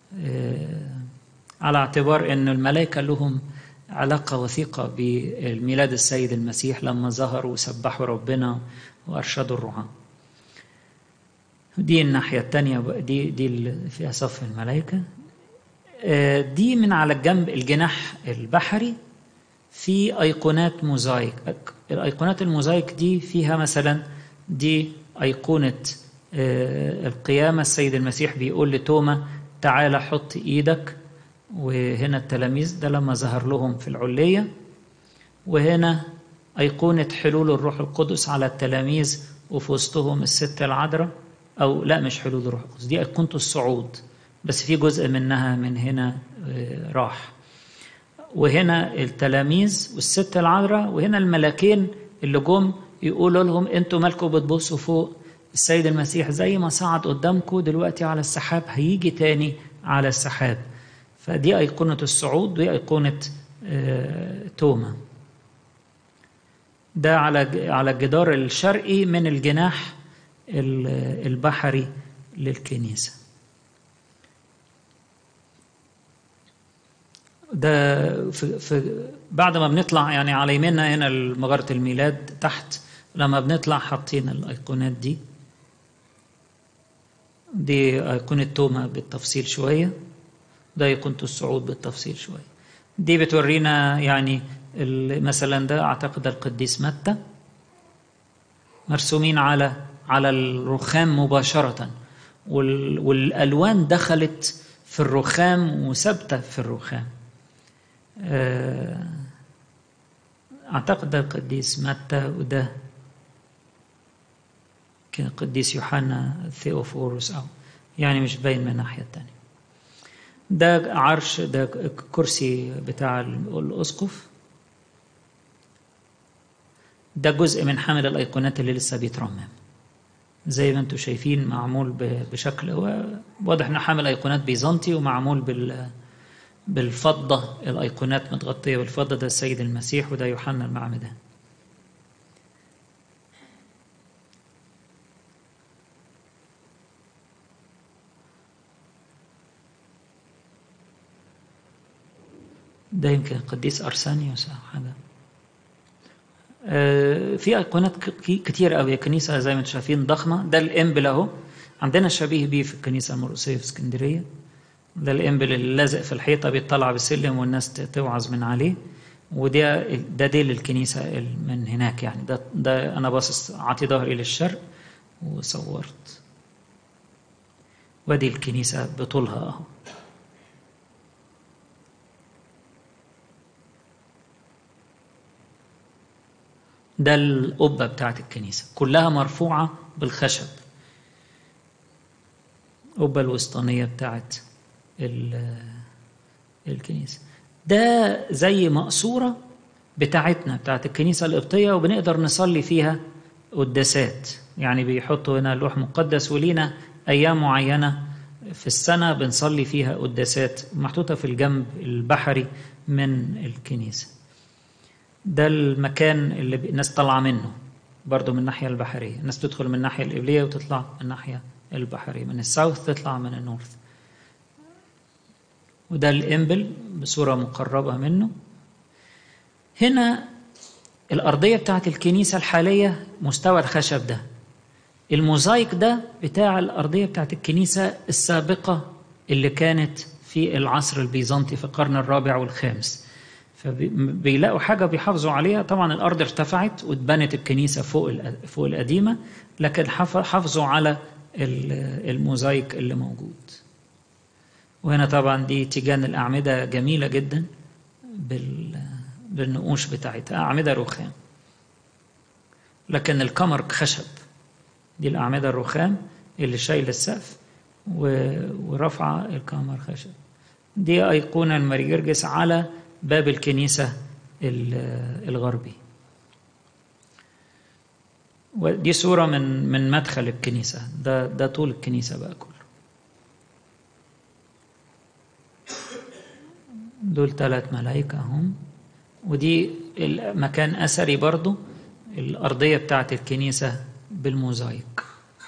على اعتبار ان الملائكه لهم علاقه وثيقه بميلاد السيد المسيح لما ظهروا وسبحوا ربنا وارشدوا الرعاه دي الناحية التانية دي دي اللي فيها صف الملائكة دي من على الجنب الجناح البحري في أيقونات موزايك الأيقونات الموزايك دي فيها مثلا دي أيقونة القيامة السيد المسيح بيقول لتوما تعالى حط إيدك وهنا التلاميذ ده لما ظهر لهم في العلية وهنا أيقونة حلول الروح القدس على التلاميذ وفي وسطهم الست العذراء او لا مش حلول الروح القدس دي ايقونه الصعود بس في جزء منها من هنا راح وهنا التلاميذ والست العذراء وهنا الملاكين اللي جم يقولوا لهم انتوا مالكم بتبصوا فوق السيد المسيح زي ما صعد قدامكم دلوقتي على السحاب هيجي تاني على السحاب فدي أيقونة الصعود ودي أيقونة توما ده على على الجدار الشرقي من الجناح البحري للكنيسة ده في, في بعد ما بنطلع يعني على يميننا هنا مغارة الميلاد تحت لما بنطلع حاطين الأيقونات دي دي أيقونة توما بالتفصيل شوية ده أيقونة الصعود بالتفصيل شوية دي بتورينا يعني مثلا ده أعتقد القديس متى مرسومين على على الرخام مباشرة والألوان دخلت في الرخام وثابتة في الرخام أعتقد ده القديس متى وده كان القديس يوحنا ثيوفورس أو يعني مش باين من الناحية التانية ده عرش ده كرسي بتاع الأسقف ده جزء من حامل الأيقونات اللي لسه بيترمم زي ما انتم شايفين معمول بشكل واضح انه حامل ايقونات بيزنطي ومعمول بال بالفضه الايقونات متغطيه بالفضه ده السيد المسيح وده يوحنا المعمدان ده يمكن القديس ارسانيوس او حاجه في ايقونات كتير قوي الكنيسه زي ما انتم شايفين ضخمه ده الامبل اهو عندنا شبيه بيه في الكنيسه المرقسيه في اسكندريه ده الامبل اللي لازق في الحيطه بيطلع بالسلم والناس توعظ من عليه وده ده ديل الكنيسه من هناك يعني ده ده انا باصص عاطي ظهري للشرق وصورت وادي الكنيسه بطولها اهو ده القبة بتاعت الكنيسة كلها مرفوعة بالخشب القبة الوسطانية بتاعت الكنيسة ده زي مقصورة بتاعتنا بتاعت الكنيسة القبطية وبنقدر نصلي فيها قداسات يعني بيحطوا هنا لوح مقدس ولينا أيام معينة في السنة بنصلي فيها قداسات محطوطة في الجنب البحري من الكنيسة ده المكان اللي الناس طالعة منه برضه من الناحية البحرية الناس تدخل من الناحية القبلية وتطلع من الناحية البحرية من الساوث تطلع من النورث وده الإمبل بصورة مقربة منه هنا الأرضية بتاعت الكنيسة الحالية مستوى الخشب ده الموزايك ده بتاع الأرضية بتاعت الكنيسة السابقة اللي كانت في العصر البيزنطي في القرن الرابع والخامس فبيلاقوا حاجة بيحافظوا عليها طبعا الأرض ارتفعت واتبنت الكنيسة فوق فوق القديمة لكن حافظوا على الموزايك اللي موجود وهنا طبعا دي تيجان الأعمدة جميلة جدا بالنقوش بتاعتها أعمدة رخام لكن الكمر خشب دي الأعمدة الرخام اللي شايل السقف ورفع الكمر خشب دي أيقونة المريجرجس على باب الكنيسة الغربي ودي صورة من من مدخل الكنيسة ده ده طول الكنيسة بقى كله دول ثلاث ملائكة هم ودي مكان أثري برضو الأرضية بتاعت الكنيسة بالموزايك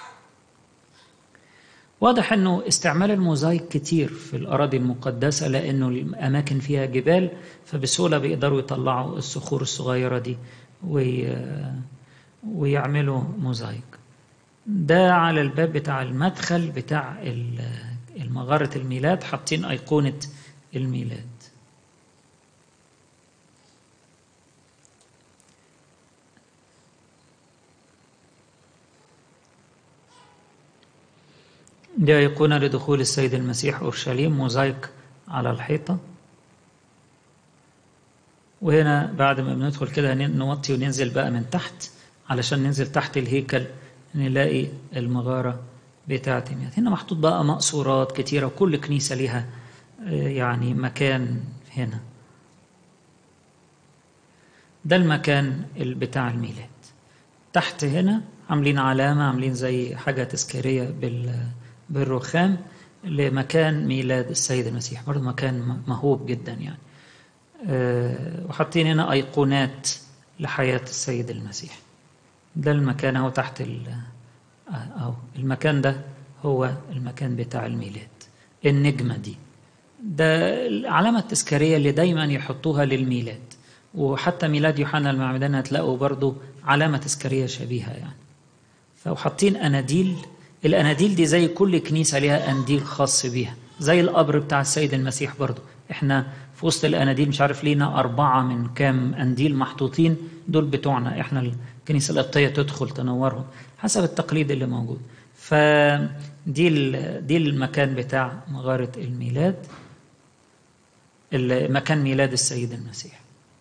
واضح انه استعمال الموزايك كتير في الاراضي المقدسه لانه الاماكن فيها جبال فبسهوله بيقدروا يطلعوا الصخور الصغيره دي وي... ويعملوا موزايك ده على الباب بتاع المدخل بتاع المغاره الميلاد حاطين ايقونه الميلاد دي أيقونة لدخول السيد المسيح أورشليم موزايك على الحيطة وهنا بعد ما بندخل كده نوطي وننزل بقى من تحت علشان ننزل تحت الهيكل نلاقي المغارة بتاعة ميات هنا محطوط بقى مقصورات كتيرة وكل كنيسة ليها يعني مكان هنا ده المكان بتاع الميلاد تحت هنا عاملين علامة عاملين زي حاجة تذكارية بال بالرخام لمكان ميلاد السيد المسيح برضه مكان مهوب جدا يعني أه وحاطين هنا أيقونات لحياة السيد المسيح ده المكان اهو تحت اهو المكان ده هو المكان بتاع الميلاد النجمة دي ده العلامة التذكارية اللي دايما يحطوها للميلاد وحتى ميلاد يوحنا المعمدان هتلاقوا برضو علامة تذكارية شبيهة يعني فحاطين أناديل الاناديل دي زي كل كنيسه ليها انديل خاص بيها زي القبر بتاع السيد المسيح برضو احنا في وسط الاناديل مش عارف لينا اربعه من كام انديل محطوطين دول بتوعنا احنا الكنيسه القبطيه تدخل تنورهم حسب التقليد اللي موجود فدي دي المكان بتاع مغاره الميلاد مكان ميلاد السيد المسيح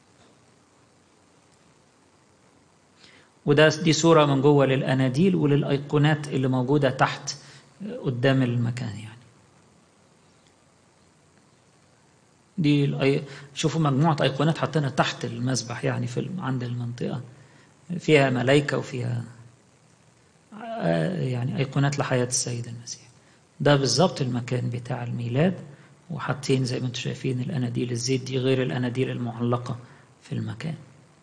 وده دي صورة من جوه للأناديل وللأيقونات اللي موجودة تحت قدام المكان يعني دي الأي... شوفوا مجموعة أيقونات حاطينها تحت المسبح يعني في عند المنطقة فيها ملائكة وفيها يعني أيقونات لحياة السيد المسيح ده بالظبط المكان بتاع الميلاد وحاطين زي ما انتم شايفين الأناديل الزيت دي غير الأناديل المعلقة في المكان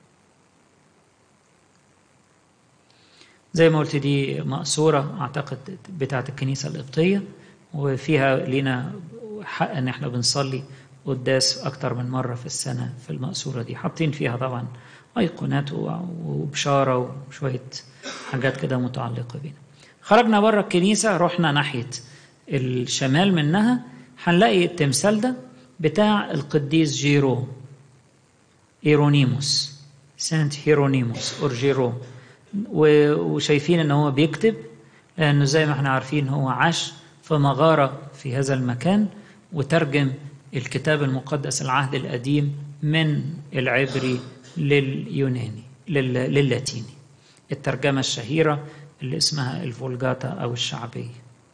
زي ما قلت دي مقصورة أعتقد بتاعة الكنيسة القبطية وفيها لينا حق إن إحنا بنصلي قداس أكتر من مرة في السنة في المقصورة دي حاطين فيها طبعا أيقونات وبشارة وشوية حاجات كده متعلقة بينا خرجنا بره الكنيسة رحنا ناحية الشمال منها هنلاقي التمثال ده بتاع القديس جيروم إيرونيموس سانت هيرونيموس أور جيروم وشايفين ان هو بيكتب لانه زي ما احنا عارفين هو عاش في مغاره في هذا المكان وترجم الكتاب المقدس العهد القديم من العبري لليوناني للاتيني الترجمه الشهيره اللي اسمها الفولجاتا او الشعبيه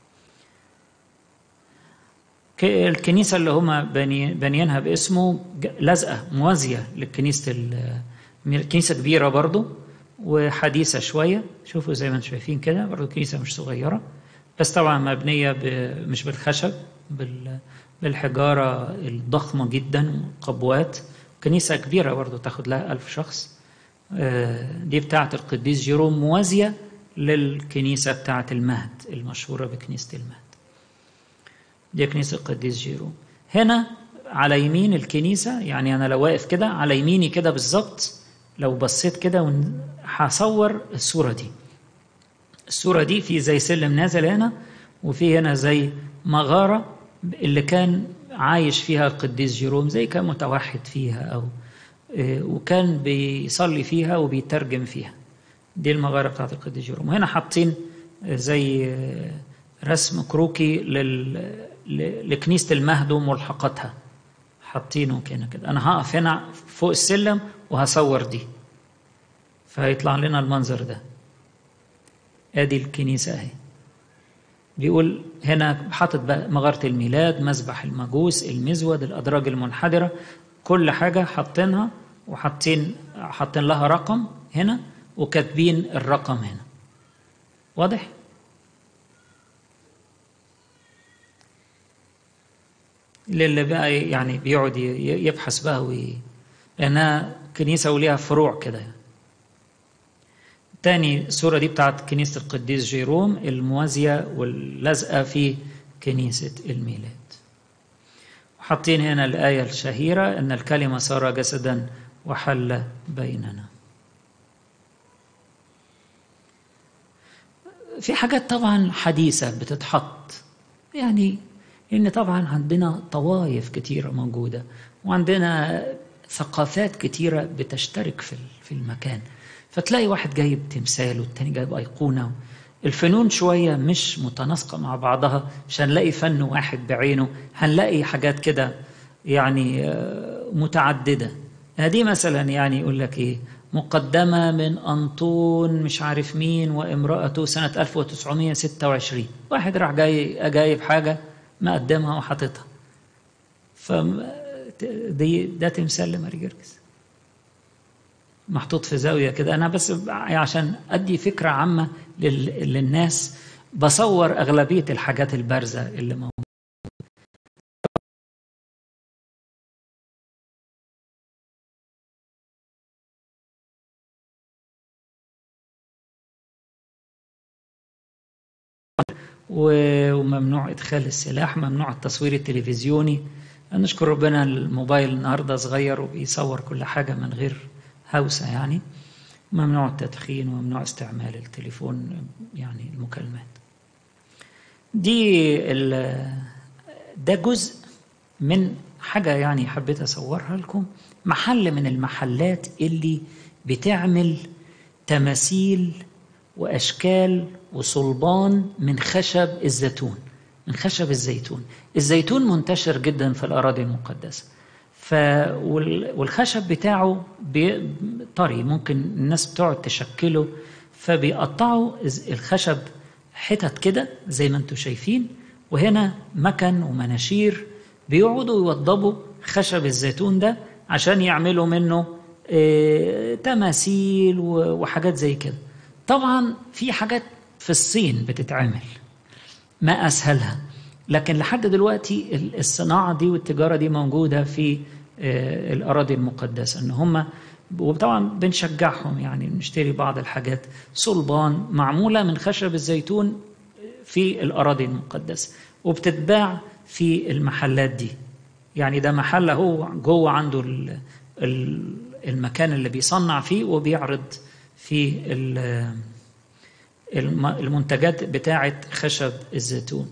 الكنيسة اللي هما بانيينها باسمه لازقة موازية للكنيسة كنيسة كبيرة برضو وحديثة شوية شوفوا زي ما انتم شايفين كده برضه كنيسة مش صغيرة بس طبعا مبنية ب... مش بالخشب بال... بالحجارة الضخمة جدا قبوات كنيسة كبيرة برضه تاخد لها ألف شخص دي بتاعة القديس جيروم موازية للكنيسة بتاعة المهد المشهورة بكنيسة المهد دي كنيسة القديس جيروم هنا على يمين الكنيسة يعني أنا لو واقف كده على يميني كده بالظبط لو بصيت كده هصور الصورة دي الصورة دي في زي سلم نازل هنا وفي هنا زي مغارة اللي كان عايش فيها القديس جيروم زي كان متوحد فيها أو وكان بيصلي فيها وبيترجم فيها دي المغارة بتاعت القديس جيروم وهنا حاطين زي رسم كروكي لل... لكنيسة المهد وملحقاتها حاطينه كده كده أنا هقف هنا فوق السلم وهصور دي فهيطلع لنا المنظر ده ادي الكنيسة اهي بيقول هنا حاطط بقى مغارة الميلاد مسبح المجوس المزود الأدراج المنحدرة كل حاجة حاطينها وحاطين حاطين لها رقم هنا وكاتبين الرقم هنا واضح؟ للي بقى يعني بيقعد يبحث بقى وي... لأنها كنيسة وليها فروع كده يعني. تاني الصورة دي بتاعت كنيسة القديس جيروم الموازية واللازقة في كنيسة الميلاد وحاطين هنا الآية الشهيرة أن الكلمة صار جسدا وحل بيننا في حاجات طبعا حديثة بتتحط يعني لأن طبعا عندنا طوائف كتيرة موجودة وعندنا ثقافات كتيرة بتشترك في المكان فتلاقي واحد جايب تمثال والتاني جايب أيقونة الفنون شوية مش متناسقة مع بعضها مش هنلاقي فن واحد بعينه هنلاقي حاجات كده يعني متعددة هذه مثلا يعني يقول لك إيه مقدمة من أنطون مش عارف مين وامرأته سنة 1926 واحد راح جاي جايب حاجة مقدمها وحاططها ف دي ده تمثال لماري جرجس محطوط في زاويه كده انا بس عشان ادي فكره عامه للناس بصور اغلبيه الحاجات البارزه اللي موجوده وممنوع ادخال السلاح ممنوع التصوير التلفزيوني نشكر ربنا الموبايل النهارده صغير وبيصور كل حاجه من غير هوسه يعني ممنوع التدخين وممنوع استعمال التليفون يعني المكالمات دي ده جزء من حاجه يعني حبيت اصورها لكم محل من المحلات اللي بتعمل تماثيل واشكال وصلبان من خشب الزيتون من خشب الزيتون الزيتون منتشر جدا في الأراضي المقدسة ف والخشب بتاعه طري ممكن الناس بتقعد تشكله فبيقطعوا الخشب حتت كده زي ما انتم شايفين وهنا مكن ومناشير بيقعدوا يوضبوا خشب الزيتون ده عشان يعملوا منه اه تماثيل وحاجات زي كده طبعا في حاجات في الصين بتتعمل ما أسهلها لكن لحد دلوقتي الصناعة دي والتجارة دي موجودة في الأراضي المقدسة إن هم وطبعا بنشجعهم يعني نشتري بعض الحاجات صلبان معمولة من خشب الزيتون في الأراضي المقدسة وبتتباع في المحلات دي يعني ده محل هو جوه عنده المكان اللي بيصنع فيه وبيعرض في المنتجات بتاعة خشب الزيتون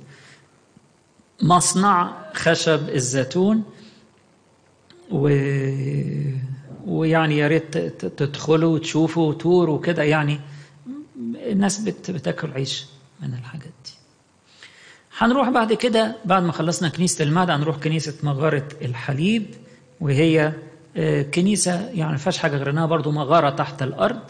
مصنع خشب الزيتون و... ويعني يا ريت تدخلوا وتشوفوا وتور وكده يعني الناس بت... بتاكل عيش من الحاجات دي هنروح بعد كده بعد ما خلصنا كنيسة المعد هنروح كنيسة مغارة الحليب وهي كنيسة يعني ما فيهاش حاجة غير انها برضو مغارة تحت الأرض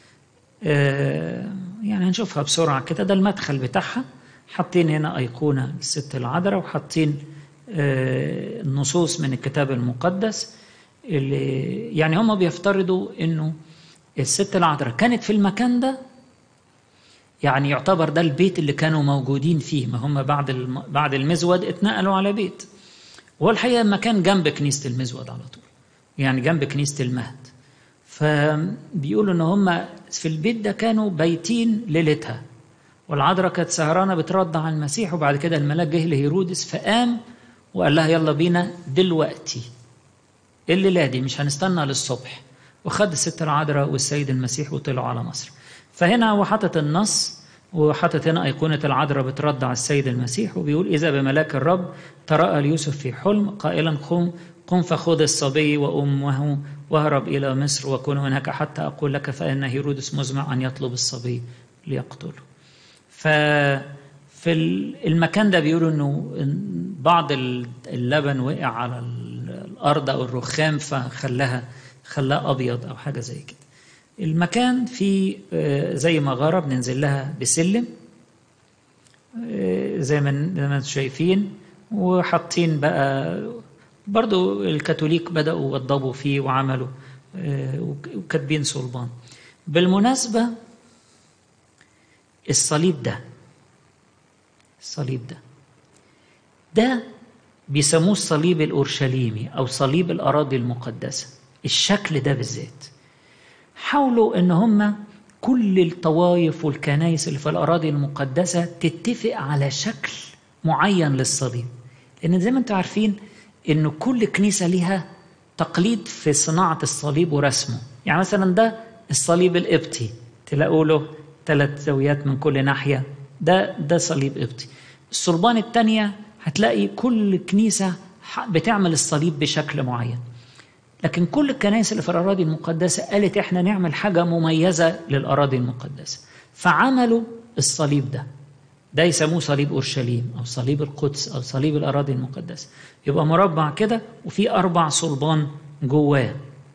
يعني هنشوفها بسرعة كده ده المدخل بتاعها حاطين هنا أيقونة الست العذراء وحاطين النصوص من الكتاب المقدس اللي يعني هم بيفترضوا انه الست العذراء كانت في المكان ده يعني يعتبر ده البيت اللي كانوا موجودين فيه ما هم بعد الم... بعد المزود اتنقلوا على بيت وهو الحقيقه المكان جنب كنيسه المزود على طول يعني جنب كنيسه المهد فبيقولوا ان هم في البيت ده كانوا بايتين ليلتها والعذراء كانت سهرانه بترضع على المسيح وبعد كده الملاك جه لهيرودس فقام وقال لها يلا بينا دلوقتي الليله دي مش هنستنى للصبح وخد الست العذراء والسيد المسيح وطلعوا على مصر فهنا هو حاطط النص وحاطط هنا أيقونة العذراء بترد على السيد المسيح وبيقول إذا بملاك الرب تراءى ليوسف في حلم قائلا قم قم فخذ الصبي وأمه واهرب إلى مصر وكن هناك حتى أقول لك فإن هيرودس مزمع أن يطلب الصبي ليقتله ففي المكان ده بيقولوا انه بعض اللبن وقع على الارض او الرخام فخلاها خلاه ابيض او حاجه زي كده المكان فيه زي مغاره بننزل لها بسلم زي ما زي ما انتم شايفين وحاطين بقى برضو الكاثوليك بدأوا وضبوا فيه وعملوا وكاتبين صلبان بالمناسبة الصليب ده الصليب ده ده بيسموه الصليب الأورشليمي أو صليب الأراضي المقدسة الشكل ده بالذات حاولوا إن هم كل الطوائف والكنائس اللي في الأراضي المقدسة تتفق على شكل معين للصليب لأن زي ما أنتم عارفين إن كل كنيسة ليها تقليد في صناعة الصليب ورسمه يعني مثلا ده الصليب القبطي تلاقوا له ثلاث زاويات من كل ناحية ده ده صليب قبطي الصلبان الثانية هتلاقي كل كنيسة بتعمل الصليب بشكل معين لكن كل الكنائس اللي في الأراضي المقدسة قالت إحنا نعمل حاجة مميزة للأراضي المقدسة فعملوا الصليب ده ده يسموه صليب أورشليم أو صليب القدس أو صليب الأراضي المقدسة يبقى مربع كده وفي أربع صلبان جواه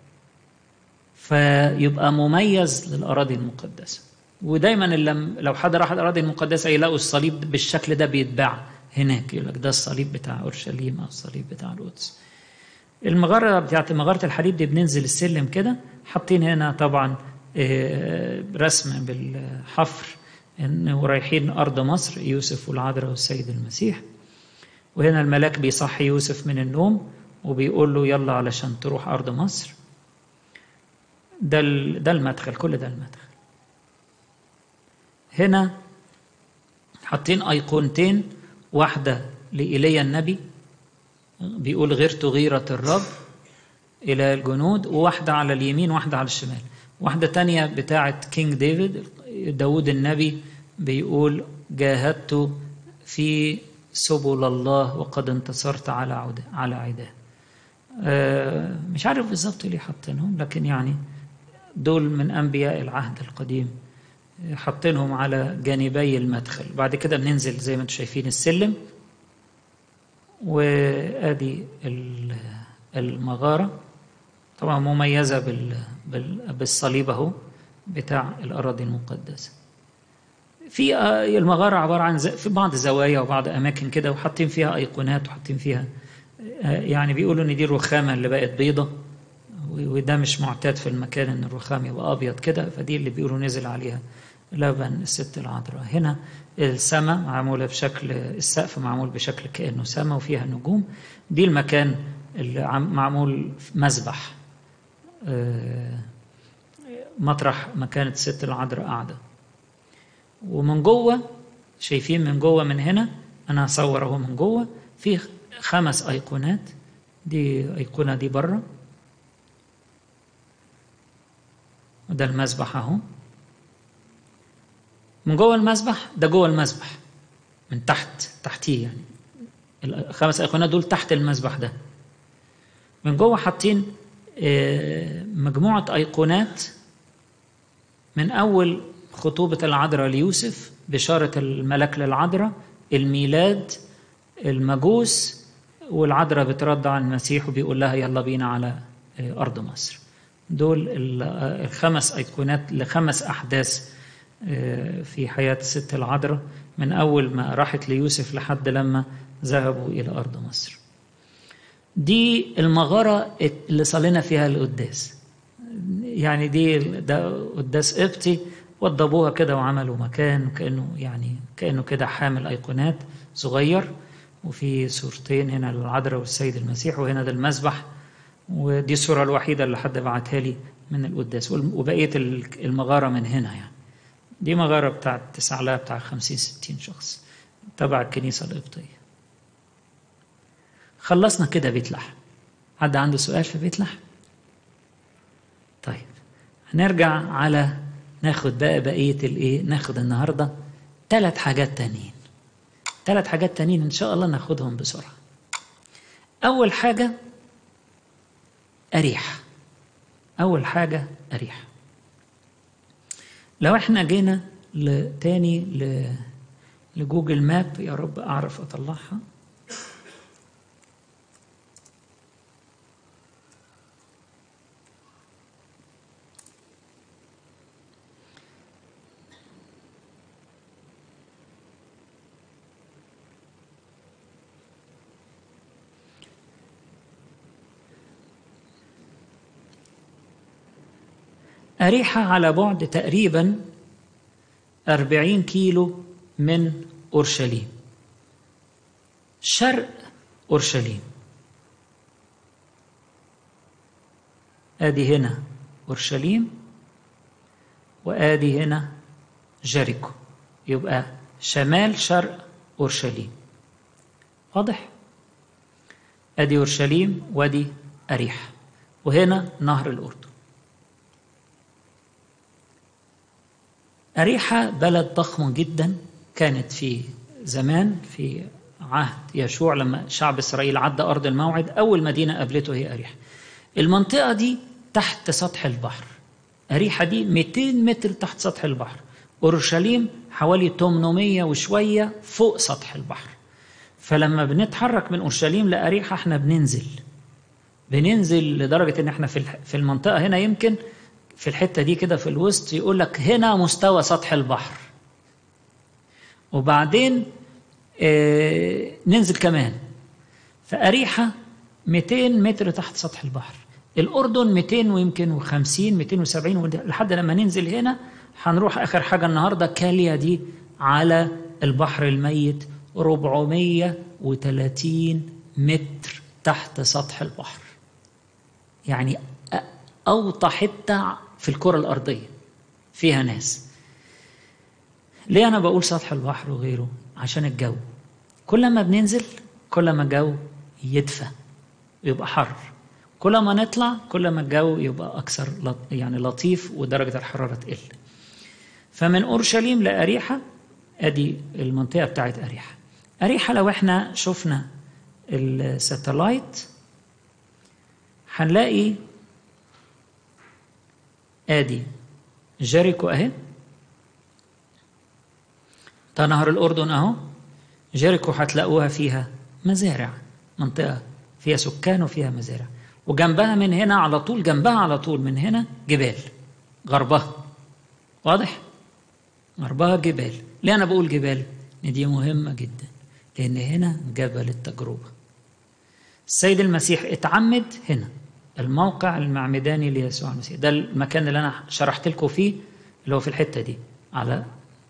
فيبقى مميز للأراضي المقدسة ودايما لو حد راح الأراضي المقدسة يلاقوا الصليب بالشكل ده بيتباع هناك يقول لك ده الصليب بتاع أورشليم أو الصليب بتاع القدس المغارة بتاعت مغارة الحديد دي بننزل السلم كده حاطين هنا طبعا رسم بالحفر انه رايحين ارض مصر يوسف والعذراء والسيد المسيح وهنا الملاك بيصحي يوسف من النوم وبيقول له يلا علشان تروح ارض مصر ده ده المدخل كل ده المدخل هنا حاطين ايقونتين واحده لايليا النبي بيقول غيرت غيرة الرب إلى الجنود وواحدة على اليمين واحدة على الشمال واحدة تانية بتاعة كينج ديفيد داود النبي بيقول جاهدت في سبل الله وقد انتصرت على عدا على عداه أه مش عارف بالظبط ليه حاطينهم لكن يعني دول من أنبياء العهد القديم حاطينهم على جانبي المدخل بعد كده بننزل زي ما انتم شايفين السلم وادي المغاره طبعا مميزه بال بالصليب اهو بتاع الاراضي المقدسه في المغاره عباره عن في بعض الزوايا وبعض اماكن كده وحاطين فيها ايقونات وحاطين فيها يعني بيقولوا ان دي الرخامه اللي بقت بيضه وده مش معتاد في المكان ان الرخام يبقى ابيض كده فدي اللي بيقولوا نزل عليها لبن الست العذراء هنا السماء معموله بشكل السقف معمول بشكل كانه سماء وفيها نجوم دي المكان اللي معمول مذبح مطرح ما كانت الست العذراء قاعده ومن جوه شايفين من جوه من هنا انا هصور اهو من جوه في خمس ايقونات دي ايقونه دي بره وده المذبح اهو من جوه المسبح ده جوه المسبح من تحت تحتيه يعني الخمس ايقونات دول تحت المسبح ده من جوه حاطين مجموعه ايقونات من اول خطوبه العذراء ليوسف بشاره الملك للعذراء الميلاد المجوس والعذراء بترد عن المسيح وبيقول لها يلا بينا على ارض مصر دول الخمس ايقونات لخمس احداث في حياة الست العذراء من أول ما راحت ليوسف لحد لما ذهبوا إلى أرض مصر دي المغارة اللي صلينا فيها القداس يعني دي ده قداس قبطي وضبوها كده وعملوا مكان كأنه يعني كأنه كده حامل أيقونات صغير وفي صورتين هنا للعذراء والسيد المسيح وهنا ده المسبح ودي الصورة الوحيدة اللي حد بعتها لي من القداس وبقية المغارة من هنا يعني دي مغارة بتاعت تسع لها بتاع خمسين ستين شخص تبع الكنيسة القبطية خلصنا كده بيت لحم حد عنده سؤال في بيت لحم طيب هنرجع على ناخد بقى بقية الايه ناخد النهاردة ثلاث حاجات تانيين ثلاث حاجات تانيين إن شاء الله ناخدهم بسرعة أول حاجة أريح أول حاجة أريح لو احنا جينا تاني ل... لجوجل ماب يا رب أعرف أطلعها أريحة على بعد تقريبا أربعين كيلو من أورشليم شرق أورشليم آدي هنا أورشليم وآدي هنا جيريكو يبقى شمال شرق أورشليم واضح؟ آدي أورشليم وادي أريحة وهنا نهر الأردن أريحة بلد ضخمة جدا كانت في زمان في عهد يشوع لما شعب إسرائيل عدى أرض الموعد أول مدينة قابلته هي أريحة المنطقة دي تحت سطح البحر أريحة دي 200 متر تحت سطح البحر أورشليم حوالي 800 وشوية فوق سطح البحر فلما بنتحرك من أورشليم لأريحة احنا بننزل بننزل لدرجة إن احنا في المنطقة هنا يمكن في الحتة دي كده في الوسط يقول لك هنا مستوى سطح البحر وبعدين آه ننزل كمان فأريحة 200 متر تحت سطح البحر الأردن 200 ويمكن و50 270 لحد لما ننزل هنا هنروح آخر حاجة النهاردة كاليا دي على البحر الميت 430 متر تحت سطح البحر يعني أوطى حتة في الكرة الأرضية فيها ناس ليه أنا بقول سطح البحر وغيره عشان الجو كل ما بننزل كل ما الجو يدفى ويبقى حر كل ما نطلع كل ما الجو يبقى أكثر يعني لطيف ودرجة الحرارة تقل فمن أورشليم لأريحة أدي المنطقة بتاعت أريحة أريحة لو احنا شفنا الساتلايت هنلاقي ادي جيريكو اهي ده نهر الاردن اهو جيريكو هتلاقوها فيها مزارع منطقه فيها سكان وفيها مزارع وجنبها من هنا على طول جنبها على طول من هنا جبال غربها واضح غربها جبال ليه انا بقول جبال ان دي مهمه جدا لان هنا جبل التجربه السيد المسيح اتعمد هنا الموقع المعمداني ليسوع المسيح ده المكان اللي انا شرحت لكم فيه اللي هو في الحته دي على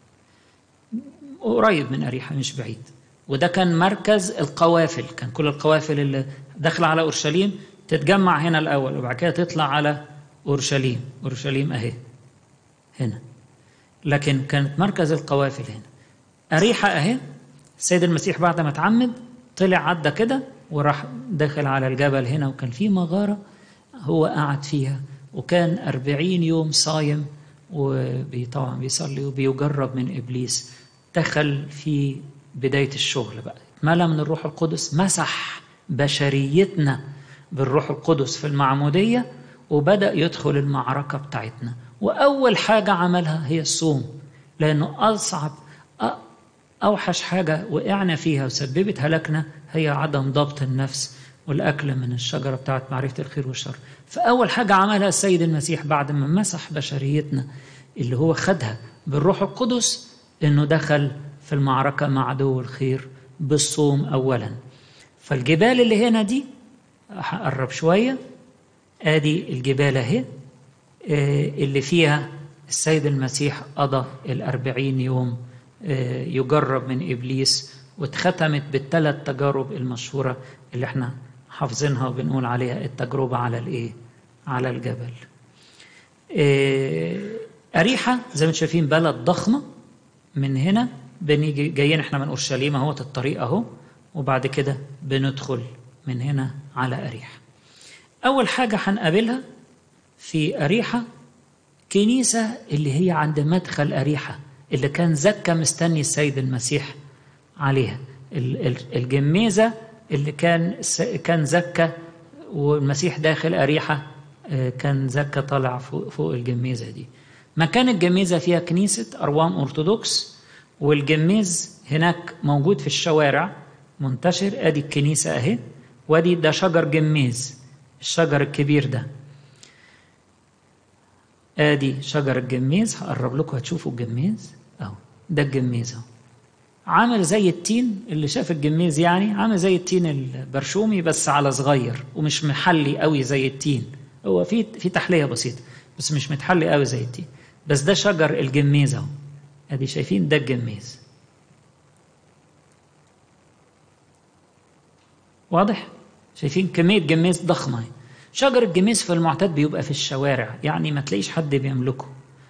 قريب من اريحه مش بعيد وده كان مركز القوافل كان كل القوافل اللي داخله على اورشليم تتجمع هنا الاول وبعد كده تطلع على اورشليم اورشليم اهي هنا لكن كانت مركز القوافل هنا اريحه اهي السيد المسيح بعد ما اتعمد طلع عدى كده وراح داخل على الجبل هنا وكان في مغارة هو قعد فيها وكان أربعين يوم صايم وطبعا بيصلي وبيجرب من إبليس دخل في بداية الشغل بقى اتملى من الروح القدس مسح بشريتنا بالروح القدس في المعمودية وبدأ يدخل المعركة بتاعتنا وأول حاجة عملها هي الصوم لأنه أصعب أوحش حاجة وقعنا فيها وسببت هلاكنا هي عدم ضبط النفس والأكل من الشجرة بتاعت معرفة الخير والشر فأول حاجة عملها السيد المسيح بعد ما مسح بشريتنا اللي هو خدها بالروح القدس إنه دخل في المعركة مع عدو الخير بالصوم أولا فالجبال اللي هنا دي هقرب شوية آدي الجبال أهي اللي فيها السيد المسيح قضى الأربعين يوم يجرب من إبليس واتختمت بالثلاث تجارب المشهورة اللي احنا حافظينها وبنقول عليها التجربة على الإيه؟ على الجبل. أريحة زي ما انتم شايفين بلد ضخمة من هنا بنيجي جايين احنا من أورشليم اهو الطريق اهو وبعد كده بندخل من هنا على أريحة. أول حاجة هنقابلها في أريحة كنيسة اللي هي عند مدخل أريحة اللي كان زكى مستني السيد المسيح عليها الجميزة اللي كان كان زكى والمسيح داخل أريحة كان زكى طالع فوق, فوق الجميزة دي مكان الجميزة فيها كنيسة أروام أرثوذكس والجميز هناك موجود في الشوارع منتشر ادي الكنيسة اهي وادي ده شجر جميز الشجر الكبير ده ادي شجر الجميز هقرب لكم هتشوفوا الجميز اهو ده الجميز اهو عامل زي التين اللي شاف الجميز يعني عامل زي التين البرشومي بس على صغير ومش محلي قوي زي التين هو في في تحليه بسيطه بس مش متحلي قوي زي التين بس ده شجر الجميز اهو ادي شايفين ده الجميز واضح شايفين كميه جميز ضخمه شجر الجميز في المعتاد بيبقى في الشوارع يعني ما تلاقيش حد بيملكه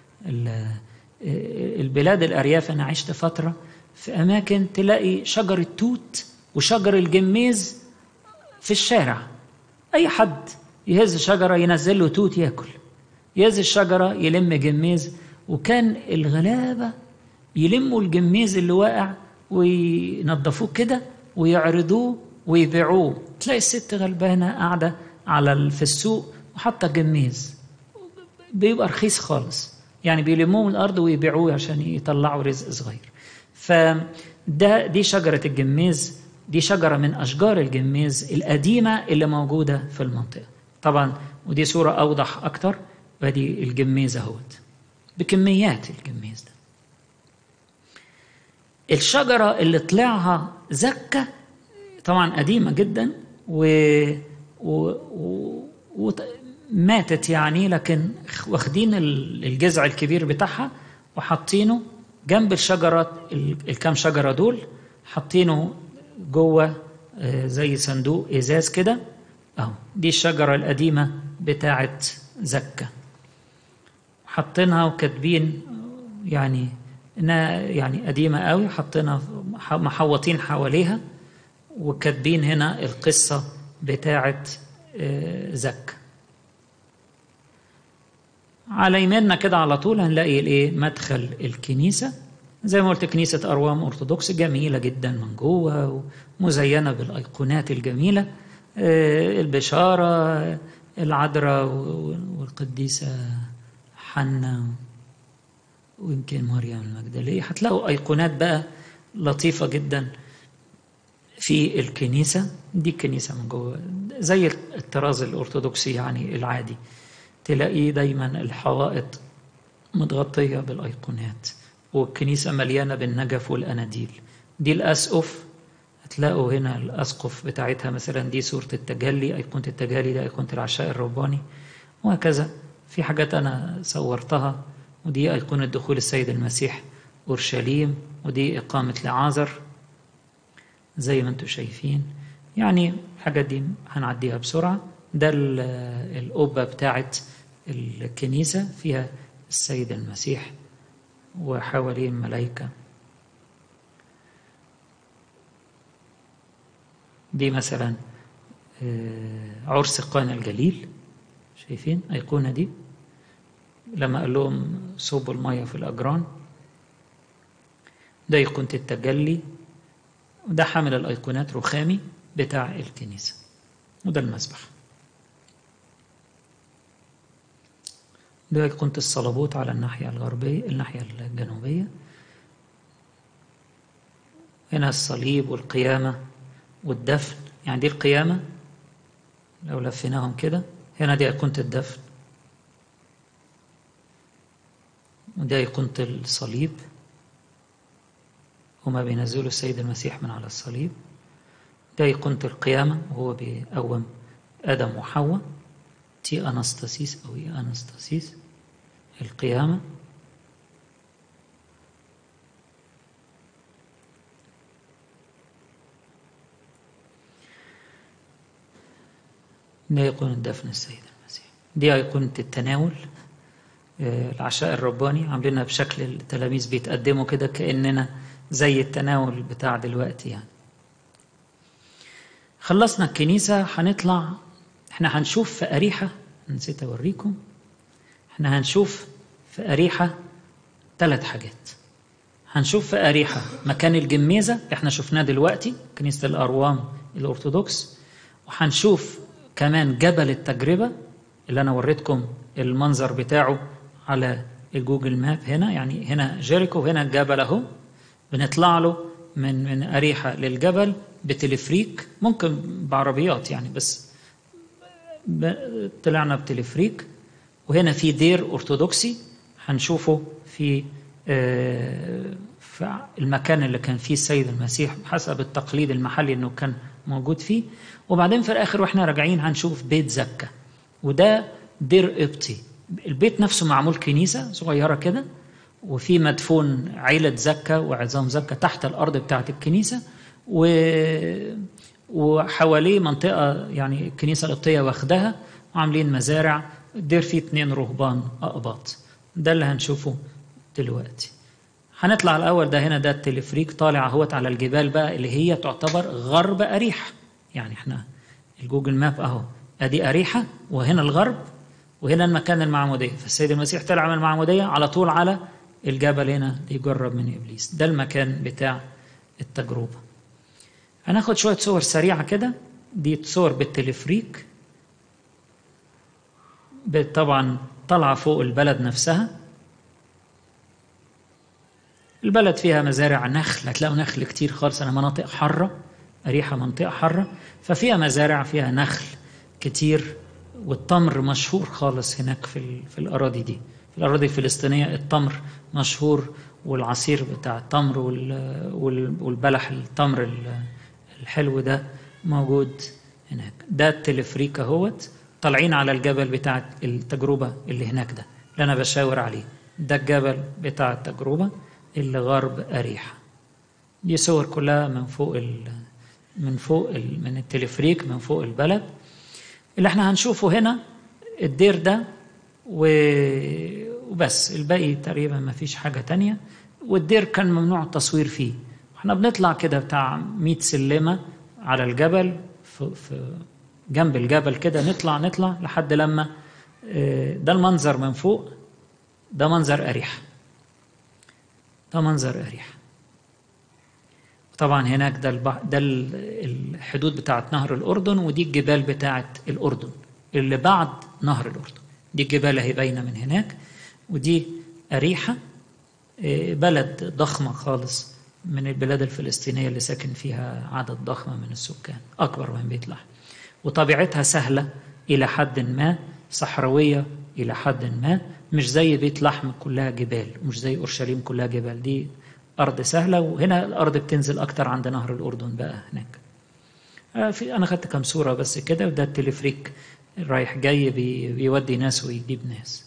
البلاد الارياف انا عشت فتره في اماكن تلاقي شجر التوت وشجر الجميز في الشارع اي حد يهز شجره ينزل له توت ياكل يهز الشجره يلم جميز وكان الغلابه يلموا الجميز اللي واقع وينظفوه كده ويعرضوه ويبيعوه تلاقي الست غلبانه قاعده على في السوق وحاطه جميز بيبقى رخيص خالص يعني بيلموه من الارض ويبيعوه عشان يطلعوا رزق صغير فده دي شجره الجميز دي شجره من اشجار الجميز القديمه اللي موجوده في المنطقه طبعا ودي صوره اوضح اكتر وادي الجميز اهوت بكميات الجميز ده الشجره اللي طلعها زكه طبعا قديمه جدا و, و... و... وماتت يعني لكن واخدين الجذع الكبير بتاعها وحاطينه جنب الشجرات الكام شجره دول حاطينه جوه زي صندوق ازاز كده اهو دي الشجره القديمه بتاعه زكه حاطينها وكاتبين يعني انها يعني قديمه قوي حاطينها محوطين حواليها وكاتبين هنا القصه بتاعه زكه على يميننا كده على طول هنلاقي الايه مدخل الكنيسه زي ما قلت كنيسه اروام ارثوذكس جميله جدا من جوه ومزينه بالايقونات الجميله البشاره العذراء والقديسه حنا ويمكن مريم المجدليه هتلاقوا ايقونات بقى لطيفه جدا في الكنيسه دي الكنيسه من جوه زي الطراز الارثوذكسي يعني العادي تلاقيه دايما الحوائط متغطية بالأيقونات والكنيسة مليانة بالنجف والأناديل دي الأسقف هتلاقوا هنا الأسقف بتاعتها مثلا دي صورة التجلي أيقونة التجلي ده أيقونة العشاء الرباني وهكذا في حاجات أنا صورتها ودي أيقونة دخول السيد المسيح أورشليم ودي إقامة لعازر زي ما انتم شايفين يعني الحاجات دي هنعديها بسرعة ده القبة بتاعت الكنيسة فيها السيد المسيح وحوالين ملائكة دي مثلا عرس قانا الجليل شايفين أيقونة دي لما قال لهم صوبوا المية في الأجران ده أيقونة التجلي وده حامل الأيقونات رخامي بتاع الكنيسة وده المسبح ده أيقونة الصلبوت على الناحية الغربية الناحية الجنوبية هنا الصليب والقيامة والدفن يعني دي القيامة لو لفيناهم كده هنا دي أيقونة الدفن ودي أيقونة الصليب هما بينزلوا السيد المسيح من على الصليب ده أيقونة القيامة وهو بيقوم آدم وحواء تي أنستاسيس أو إي أنستاسيس القيامة ده أيقونة دفن السيد المسيح دي أيقونة التناول العشاء الرباني عاملينها بشكل التلاميذ بيتقدموا كده كأننا زي التناول بتاع دلوقتي يعني خلصنا الكنيسة هنطلع احنا هنشوف في أريحة نسيت أوريكم احنا هنشوف في أريحة ثلاث حاجات هنشوف في أريحة مكان الجميزة اللي احنا شفناه دلوقتي كنيسة الأروام الأرثوذكس وهنشوف كمان جبل التجربة اللي أنا وريتكم المنظر بتاعه على الجوجل ماب هنا يعني هنا جيريكو وهنا الجبل أهو بنطلع له من من أريحة للجبل بتلفريك ممكن بعربيات يعني بس طلعنا بتلفريك وهنا في دير أرثوذكسي هنشوفه في في المكان اللي كان فيه السيد المسيح حسب التقليد المحلي انه كان موجود فيه وبعدين في الاخر واحنا راجعين هنشوف بيت زكا وده دير قبطي البيت نفسه معمول كنيسه صغيره كده وفي مدفون عيلة زكا وعظام زكا تحت الأرض بتاعت الكنيسة و... وحواليه منطقة يعني الكنيسة القبطية واخدها وعاملين مزارع الدير فيه اتنين رهبان أقباط ده اللي هنشوفه دلوقتي هنطلع الأول ده هنا ده التلفريك طالع اهوت على الجبال بقى اللي هي تعتبر غرب أريحة يعني احنا الجوجل ماب أهو أدي أريحة وهنا الغرب وهنا المكان المعمودية فالسيد المسيح طلع من المعمودية على طول على الجبل هنا يجرب من إبليس ده المكان بتاع التجربة هناخد شوية صور سريعة كده دي صور بالتلفريك طبعا طالعة فوق البلد نفسها البلد فيها مزارع نخل هتلاقوا نخل كتير خالص أنا مناطق حرة أريحة منطقة حرة ففيها مزارع فيها نخل كتير والتمر مشهور خالص هناك في, في الأراضي دي في الأراضي الفلسطينية التمر مشهور والعصير بتاع التمر والبلح التمر الحلو ده موجود هناك ده التلفريك اهوت طالعين على الجبل بتاع التجربة اللي هناك ده اللي أنا بشاور عليه ده الجبل بتاع التجربة اللي غرب أريحة دي صور كلها من فوق ال من فوق ال من التلفريك من فوق البلد اللي احنا هنشوفه هنا الدير ده وبس الباقي تقريبا ما فيش حاجة تانية والدير كان ممنوع التصوير فيه احنا بنطلع كده بتاع 100 سلمة على الجبل في, في جنب الجبل كده نطلع نطلع لحد لما ده المنظر من فوق ده منظر أريحة ده منظر أريحة طبعا هناك ده البح... ده الحدود بتاعت نهر الأردن ودي الجبال بتاعت الأردن اللي بعد نهر الأردن دي الجبال اهي باينة من هناك ودي أريحة بلد ضخمة خالص من البلاد الفلسطينية اللي ساكن فيها عدد ضخم من السكان أكبر من بيت لحم وطبيعتها سهلة إلى حد ما صحراوية إلى حد ما مش زي بيت لحم كلها جبال مش زي أورشليم كلها جبال دي أرض سهلة وهنا الأرض بتنزل أكتر عند نهر الأردن بقى هناك في أنا خدت كام صورة بس كده وده التلفريك رايح جاي بي بيودي ناس ويجيب ناس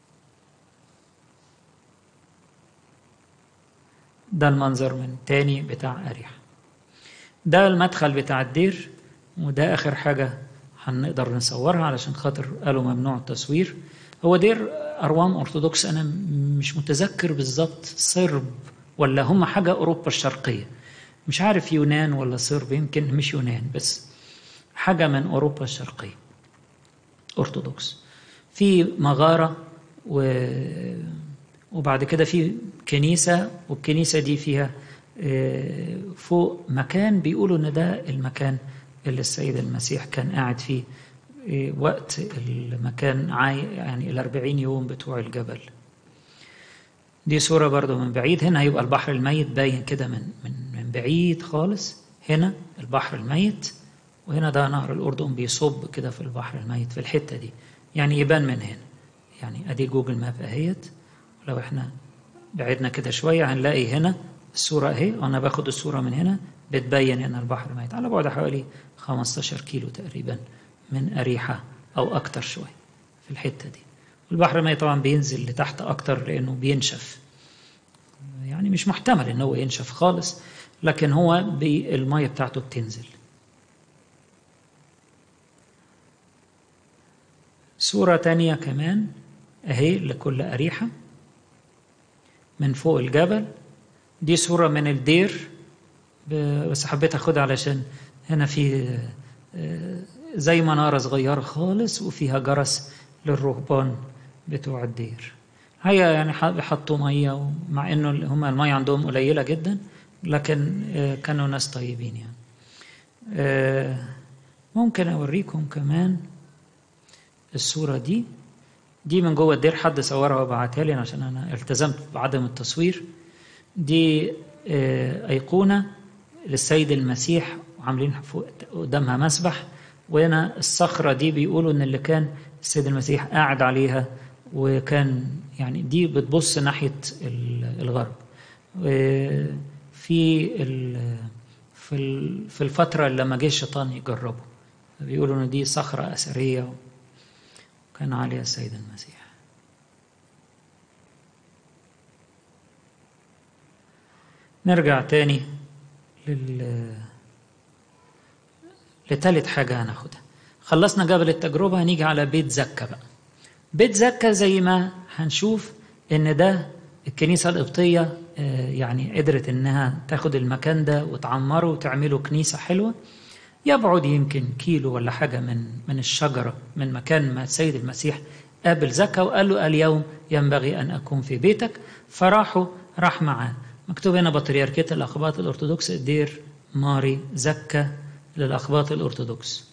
ده المنظر من تاني بتاع أريحة ده المدخل بتاع الدير وده آخر حاجة هنقدر نصورها علشان خاطر قالوا ممنوع التصوير هو دير أروام أرثوذكس أنا مش متذكر بالظبط صرب ولا هم حاجة أوروبا الشرقية مش عارف يونان ولا صرب يمكن مش يونان بس حاجة من أوروبا الشرقية أرثوذكس في مغارة و... وبعد كده في كنيسة والكنيسة دي فيها فوق مكان بيقولوا إن ده المكان اللي السيد المسيح كان قاعد فيه وقت المكان عاي يعني الأربعين يوم بتوع الجبل دي صورة برضو من بعيد هنا هيبقى البحر الميت باين كده من, من, من بعيد خالص هنا البحر الميت وهنا ده نهر الأردن بيصب كده في البحر الميت في الحتة دي يعني يبان من هنا يعني أدي جوجل ماب أهيت لو احنا بعدنا كده شوية هنلاقي هنا الصورة أهي وأنا باخد الصورة من هنا بتبين هنا البحر الميت على بعد حوالي 15 كيلو تقريبا من أريحة أو أكتر شوية في الحتة دي البحر الميت طبعا بينزل لتحت أكتر لأنه بينشف يعني مش محتمل إن هو ينشف خالص لكن هو المية بتاعته بتنزل صورة تانية كمان أهي لكل أريحة من فوق الجبل دي صورة من الدير بس حبيت أخدها علشان هنا في زي منارة صغيرة خالص وفيها جرس للرهبان بتوع الدير هي يعني بيحطوا ميه مع انه هم الميه عندهم قليله جدا لكن كانوا ناس طيبين يعني ممكن اوريكم كمان الصوره دي دي من جوه الدير حد صورها وبعتها لي عشان انا التزمت بعدم التصوير دي ايقونه للسيد المسيح وعاملين فوق قدامها مسبح وهنا الصخره دي بيقولوا ان اللي كان السيد المسيح قاعد عليها وكان يعني دي بتبص ناحيه الغرب في في في الفتره اللي لما جه الشيطان يجربه بيقولوا ان دي صخره اثريه وكان عليها السيد المسيح نرجع تاني لل لتالت حاجة هناخدها خلصنا جبل التجربة هنيجي على بيت زكا بقى بيت زكا زي ما هنشوف ان ده الكنيسة القبطية يعني قدرت انها تاخد المكان ده وتعمره وتعمله كنيسة حلوة يبعد يمكن كيلو ولا حاجة من من الشجرة من مكان ما السيد المسيح قابل زكا وقال له اليوم ينبغي أن أكون في بيتك فراحوا راح معاه مكتوب هنا بطريركية الأخباط الأرثوذكس الدير ماري زكا للأخباط الأرثوذكس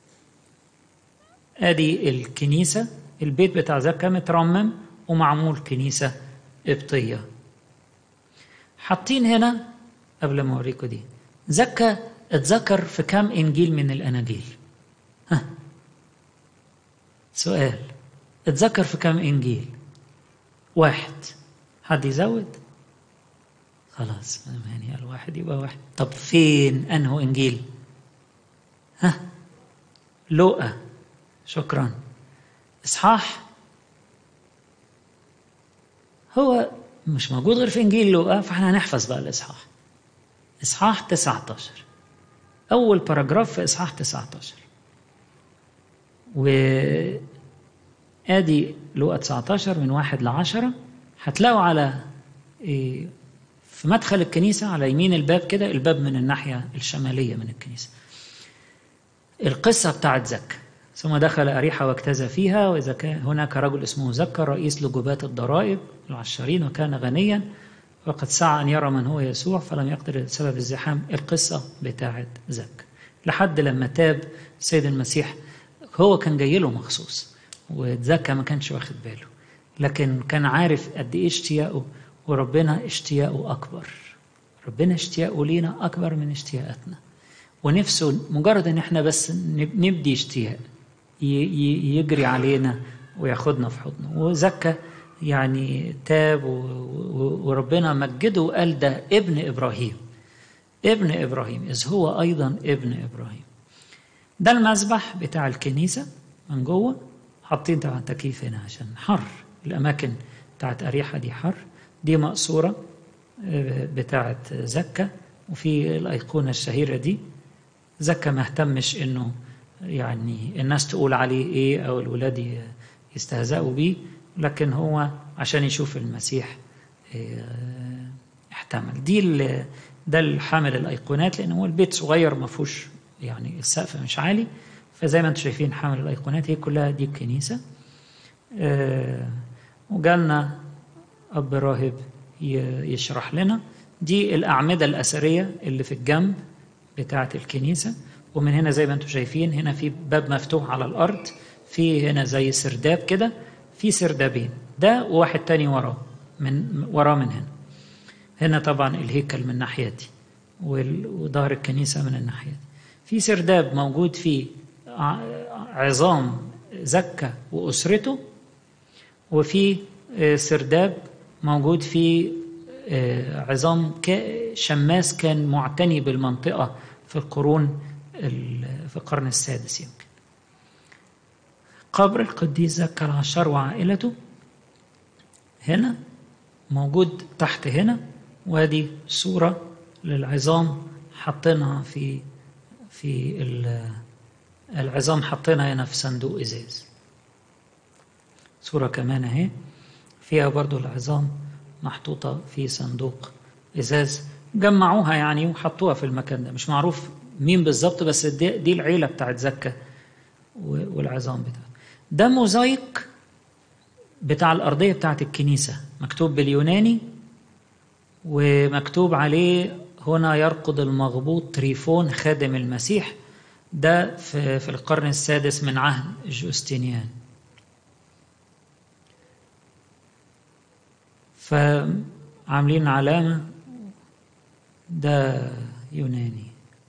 أدي الكنيسة البيت بتاع زكا مترمم ومعمول كنيسة قبطية حاطين هنا قبل ما أوريكم دي زكا اتذكر في كم إنجيل من الأناجيل ها سؤال اتذكر في كم إنجيل واحد حد يزود خلاص يعني الواحد يبقى واحد طب فين أنه إنجيل ها لوقا شكرا إصحاح هو مش موجود غير في إنجيل لوقا فاحنا هنحفظ بقى الإصحاح إصحاح 19 أول باراجراف في إصحاح 19 و آدي لوقا 19 من واحد لعشرة هتلاقوا على إيه في مدخل الكنيسة على يمين الباب كده الباب من الناحية الشمالية من الكنيسة القصة بتاعت زكا ثم دخل أريحة واجتاز فيها وإذا كان هناك رجل اسمه زكا رئيس لجبات الضرائب العشارين وكان غنيا وقد سعى أن يرى من هو يسوع فلم يقدر بسبب الزحام القصة بتاعت زكا لحد لما تاب السيد المسيح هو كان جاي له مخصوص وزكا ما كانش واخد باله لكن كان عارف قد ايه اشتياقه وربنا اشتياقه اكبر ربنا اشتياقه لينا اكبر من اشتياقاتنا ونفسه مجرد ان احنا بس نبدي اشتياق يجري علينا وياخدنا في حضنه وزكى يعني تاب وربنا مجده وقال ده ابن ابراهيم ابن ابراهيم اذ هو ايضا ابن ابراهيم ده المذبح بتاع الكنيسه من جوه حاطين طبعا تكييف هنا عشان حر الاماكن بتاعت اريحه دي حر دي مقصوره بتاعت زكا وفي الايقونه الشهيره دي زكا ما اهتمش انه يعني الناس تقول عليه ايه او الولاد يستهزئوا بيه لكن هو عشان يشوف المسيح احتمل دي ده الحامل الايقونات لان هو البيت صغير ما فيهوش يعني السقف مش عالي فزي ما انتم شايفين حامل الايقونات هي كلها دي الكنيسه وجالنا اب راهب يشرح لنا دي الاعمده الاثريه اللي في الجنب بتاعه الكنيسه ومن هنا زي ما انتم شايفين هنا في باب مفتوح على الارض في هنا زي سرداب كده في سردابين ده وواحد تاني وراه من وراه من هنا هنا طبعا الهيكل من الناحيه دي وظهر الكنيسه من الناحيه دي في سرداب موجود فيه عظام زكا واسرته وفي سرداب موجود فيه عظام شماس كان معتني بالمنطقه في القرون في القرن السادس يمكن قبر القديس زكا العشار وعائلته هنا موجود تحت هنا وادي صورة للعظام حطينها في في العظام حطينها هنا في صندوق ازاز صورة كمان اهي فيها برضو العظام محطوطة في صندوق ازاز جمعوها يعني وحطوها في المكان ده مش معروف مين بالظبط بس دي, دي العيلة بتاعت زكا والعظام بتاعته ده موزايك بتاع الأرضية بتاعت الكنيسة مكتوب باليوناني ومكتوب عليه هنا يرقد المغبوط تريفون خادم المسيح ده في, في القرن السادس من عهد جوستينيان فعاملين علامة ده يوناني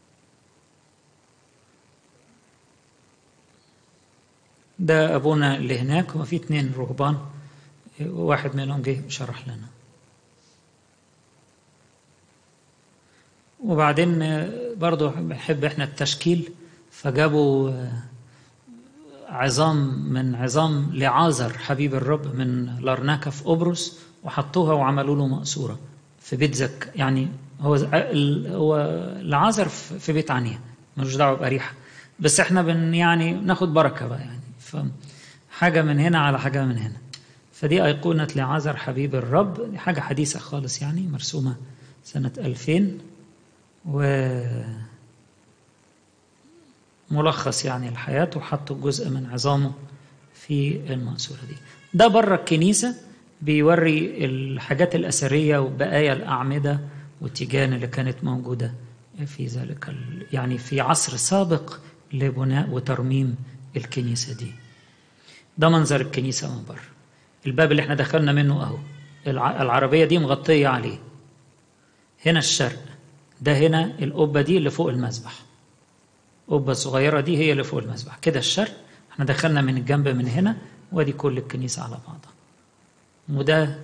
ده أبونا اللي هناك وفي اتنين رهبان واحد منهم جه شرح لنا وبعدين برضو بنحب احنا التشكيل فجابوا عظام من عظام لعازر حبيب الرب من لارناكا في قبرص وحطوها وعملوا له مقصوره في بيت زك يعني هو هو لعازر في بيت عنيا ملوش دعوه بأريحة بس احنا بن يعني ناخد بركه بقى يعني فحاجه من هنا على حاجه من هنا فدي أيقونة لعازر حبيب الرب دي حاجة حديثة خالص يعني مرسومة سنة 2000 و ملخص يعني الحياة وحطوا جزء من عظامه في المقصورة دي ده بره الكنيسة بيوري الحاجات الأثرية وبقايا الأعمدة والتيجان اللي كانت موجودة في ذلك يعني في عصر سابق لبناء وترميم الكنيسة دي ده منظر الكنيسة من بره الباب اللي احنا دخلنا منه اهو العربية دي مغطية عليه هنا الشرق ده هنا القبة دي اللي فوق المسبح القبة الصغيرة دي هي اللي فوق المسبح كده الشرق احنا دخلنا من الجنب من هنا وادي كل الكنيسة على بعضها وده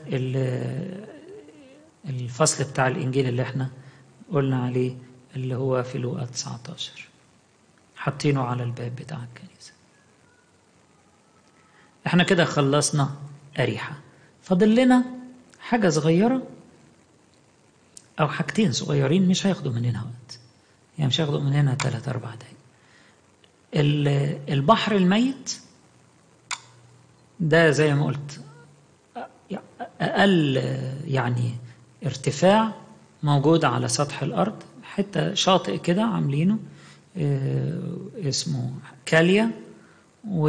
الفصل بتاع الإنجيل اللي احنا قلنا عليه اللي هو في لوقا 19 حاطينه على الباب بتاع الكنيسة احنا كده خلصنا أريحة فاضل لنا حاجة صغيرة أو حاجتين صغيرين مش هياخدوا مننا وقت يعني مش هياخدوا مننا ثلاث أربع دقايق البحر الميت ده زي ما قلت أقل يعني ارتفاع موجود على سطح الأرض حتة شاطئ كده عاملينه اسمه كاليا و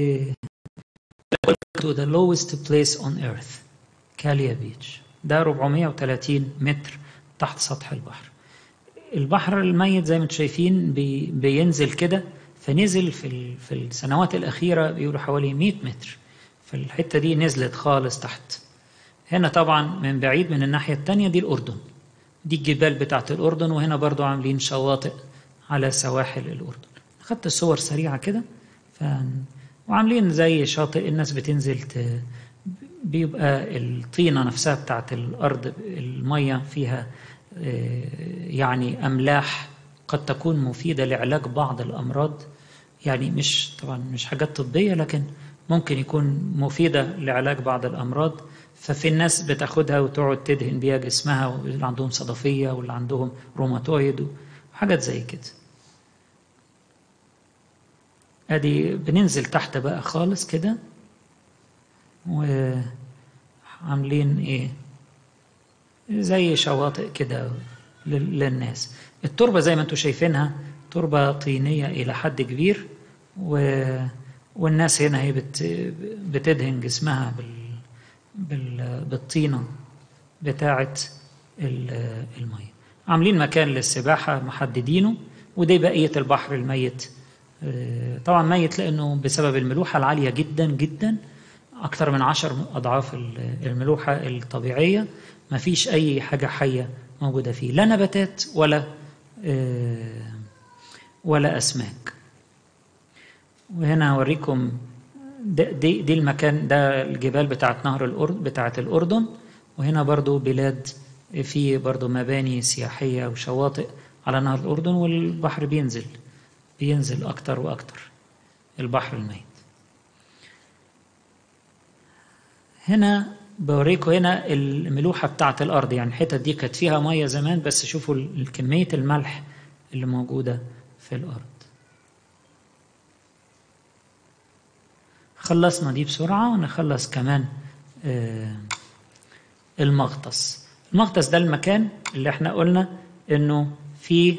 to the lowest place on earth كاليا بيتش ده 430 متر تحت سطح البحر البحر الميت زي ما انتم شايفين بي بينزل كده فنزل في في السنوات الأخيرة بيقولوا حوالي 100 متر فالحتة دي نزلت خالص تحت هنا طبعا من بعيد من الناحية التانية دي الأردن دي الجبال بتاعت الأردن وهنا برضو عاملين شواطئ على سواحل الأردن خدت الصور سريعة كده ف... وعاملين زي شاطئ الناس بتنزل ت... بيبقى الطينة نفسها بتاعت الأرض المية فيها يعني أملاح قد تكون مفيدة لعلاج بعض الأمراض يعني مش طبعا مش حاجات طبية لكن ممكن يكون مفيدة لعلاج بعض الأمراض ففي الناس بتاخدها وتقعد تدهن بيها جسمها واللي عندهم صدفية واللي عندهم روماتويد وحاجات زي كده ادي بننزل تحت بقى خالص كده وعاملين ايه زي شواطئ كده للناس التربة زي ما انتم شايفينها تربة طينية إلى حد كبير و... والناس هنا هي بت... بتدهن جسمها بال... بال... بالطينة بتاعة المية عاملين مكان للسباحة محددينه ودي بقية البحر الميت طبعا ميت لأنه بسبب الملوحة العالية جدا جدا أكثر من عشر أضعاف الملوحة الطبيعية ما فيش أي حاجة حية موجودة فيه لا نباتات ولا ولا أسماك وهنا هوريكم دي, دي المكان ده الجبال بتاعت نهر الأردن بتاعت الأردن وهنا برضو بلاد في برضو مباني سياحية وشواطئ على نهر الأردن والبحر بينزل بينزل أكتر وأكتر البحر الميت هنا بوريكم هنا الملوحة بتاعت الأرض يعني الحتت دي كانت فيها مية زمان بس شوفوا كمية الملح اللي موجودة في الأرض خلصنا دي بسرعة ونخلص كمان المغطس المغطس ده المكان اللي احنا قلنا انه فيه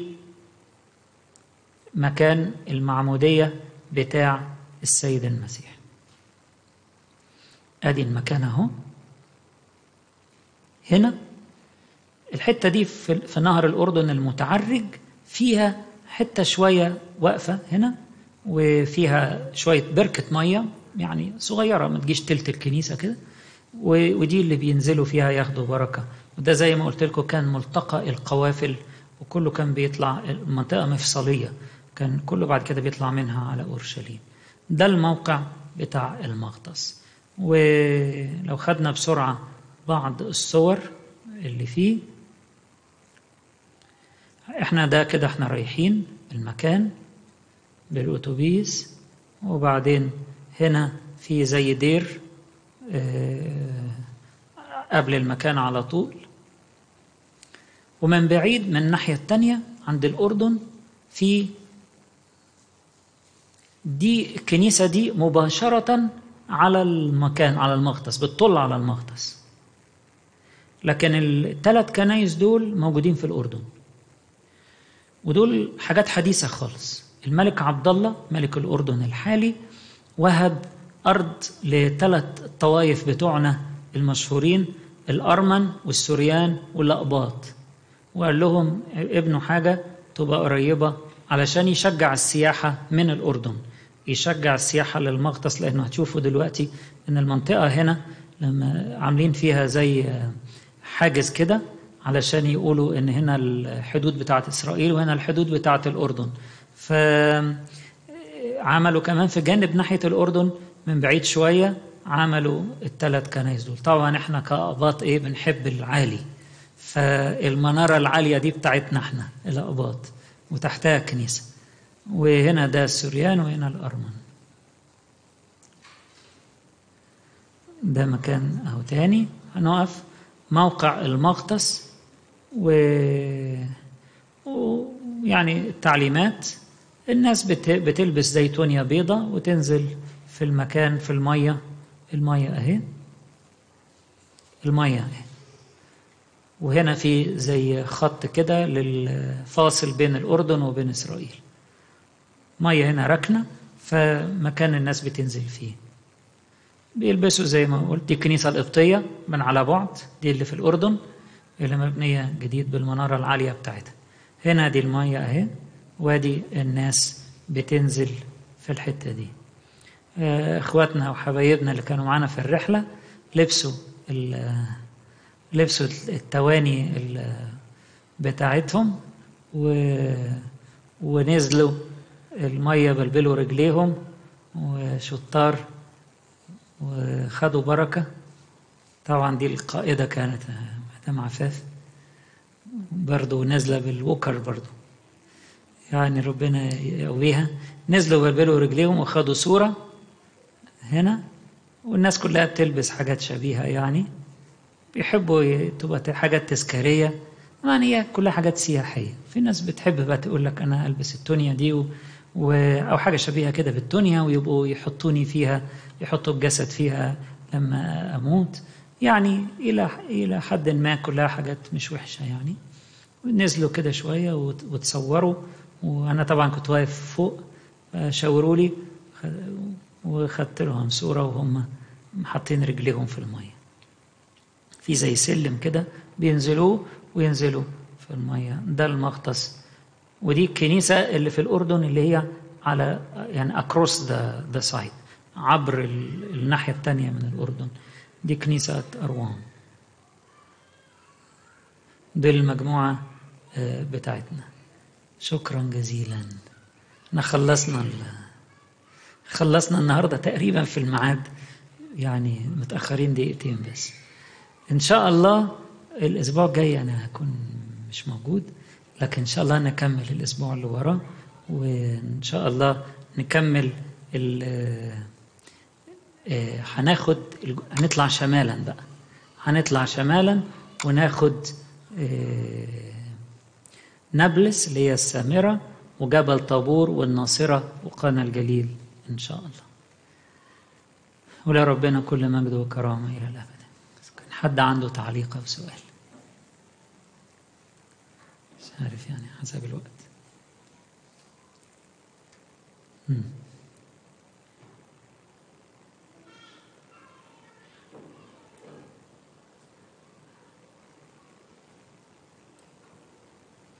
مكان المعمودية بتاع السيد المسيح ادي المكان اهو هنا الحتة دي في, في نهر الأردن المتعرج فيها حتة شوية واقفة هنا وفيها شوية بركة مية يعني صغيرة ما تجيش تلت الكنيسة كده ودي اللي بينزلوا فيها ياخدوا بركة وده زي ما قلت لكم كان ملتقى القوافل وكله كان بيطلع منطقة مفصلية كان كله بعد كده بيطلع منها على أورشليم ده الموقع بتاع المغطس ولو خدنا بسرعة بعض الصور اللي فيه احنا ده كده احنا رايحين المكان بالأتوبيس وبعدين هنا في زي دير اه قبل المكان على طول ومن بعيد من الناحية التانية عند الأردن في دي الكنيسة دي مباشرة على المكان على المغطس بتطل على المغطس لكن الثلاث كنايس دول موجودين في الأردن ودول حاجات حديثة خالص الملك عبد الله ملك الأردن الحالي وهب أرض لثلاث الطوائف بتوعنا المشهورين الأرمن والسوريان والأقباط وقال لهم ابنوا حاجة تبقى قريبة علشان يشجع السياحة من الأردن يشجع السياحة للمغطس لأنه هتشوفوا دلوقتي إن المنطقة هنا لما عاملين فيها زي حاجز كده علشان يقولوا إن هنا الحدود بتاعت إسرائيل وهنا الحدود بتاعت الأردن فعملوا كمان في جانب ناحية الأردن من بعيد شوية عملوا الثلاث كنايس دول طبعا احنا كأقباط ايه بنحب العالي فالمنارة العالية دي بتاعتنا احنا الأقباط وتحتها كنيسة وهنا ده السوريان وهنا الأرمن ده مكان أهو تاني هنقف موقع المغطس و ويعني التعليمات الناس بت... بتلبس زيتونيا بيضة وتنزل في المكان في المية المية أهي المية أهي وهنا في زي خط كده للفاصل بين الأردن وبين إسرائيل مية هنا ركنة فمكان الناس بتنزل فيه بيلبسوا زي ما قلت دي الكنيسة القبطية من على بعد دي اللي في الأردن اللي مبنية جديد بالمنارة العالية بتاعتها هنا دي المية أهي وادي الناس بتنزل في الحتة دي اخواتنا وحبايبنا اللي كانوا معانا في الرحلة لبسوا لبسوا التواني بتاعتهم و ونزلوا المية بلبلوا رجليهم وشطار وخدوا بركة طبعا دي القائدة كانت مدام عفاف برضو نازلة بالوكر برضو يعني ربنا يقويها نزلوا بلبلوا رجليهم وخدوا صورة هنا والناس كلها بتلبس حاجات شبيهة يعني بيحبوا تبقى حاجات تذكارية يعني هي كلها حاجات سياحية في ناس بتحب بقى تقول لك أنا ألبس التونيا دي و... و... أو حاجة شبيهة كده بالتونيا ويبقوا يحطوني فيها يحطوا الجسد فيها لما أموت يعني إلى إلى حد ما كلها حاجات مش وحشة يعني نزلوا كده شوية وت... وتصوروا وأنا طبعا كنت واقف فوق شاوروا لي وخدت لهم صورة وهم حاطين رجليهم في المية في زي سلم كده بينزلوه وينزلوا في المية ده المغطس ودي الكنيسة اللي في الأردن اللي هي على يعني أكروس ذا ذا سايد عبر الناحية التانية من الأردن دي كنيسة أروان دي المجموعة بتاعتنا شكرا جزيلا احنا خلصنا خلصنا النهاردة تقريبا في الميعاد يعني متأخرين دقيقتين بس إن شاء الله الأسبوع الجاي أنا هكون مش موجود لكن إن شاء الله نكمل الأسبوع اللي وراه وإن شاء الله نكمل هناخد هنطلع شمالا بقى هنطلع شمالا وناخد نابلس اللي هي السامرة وجبل طابور والناصرة وقنا الجليل إن شاء الله ولا ربنا كل مجد وكرامة إلى الأبد كان حد عنده تعليق أو سؤال مش عارف يعني حسب الوقت مم.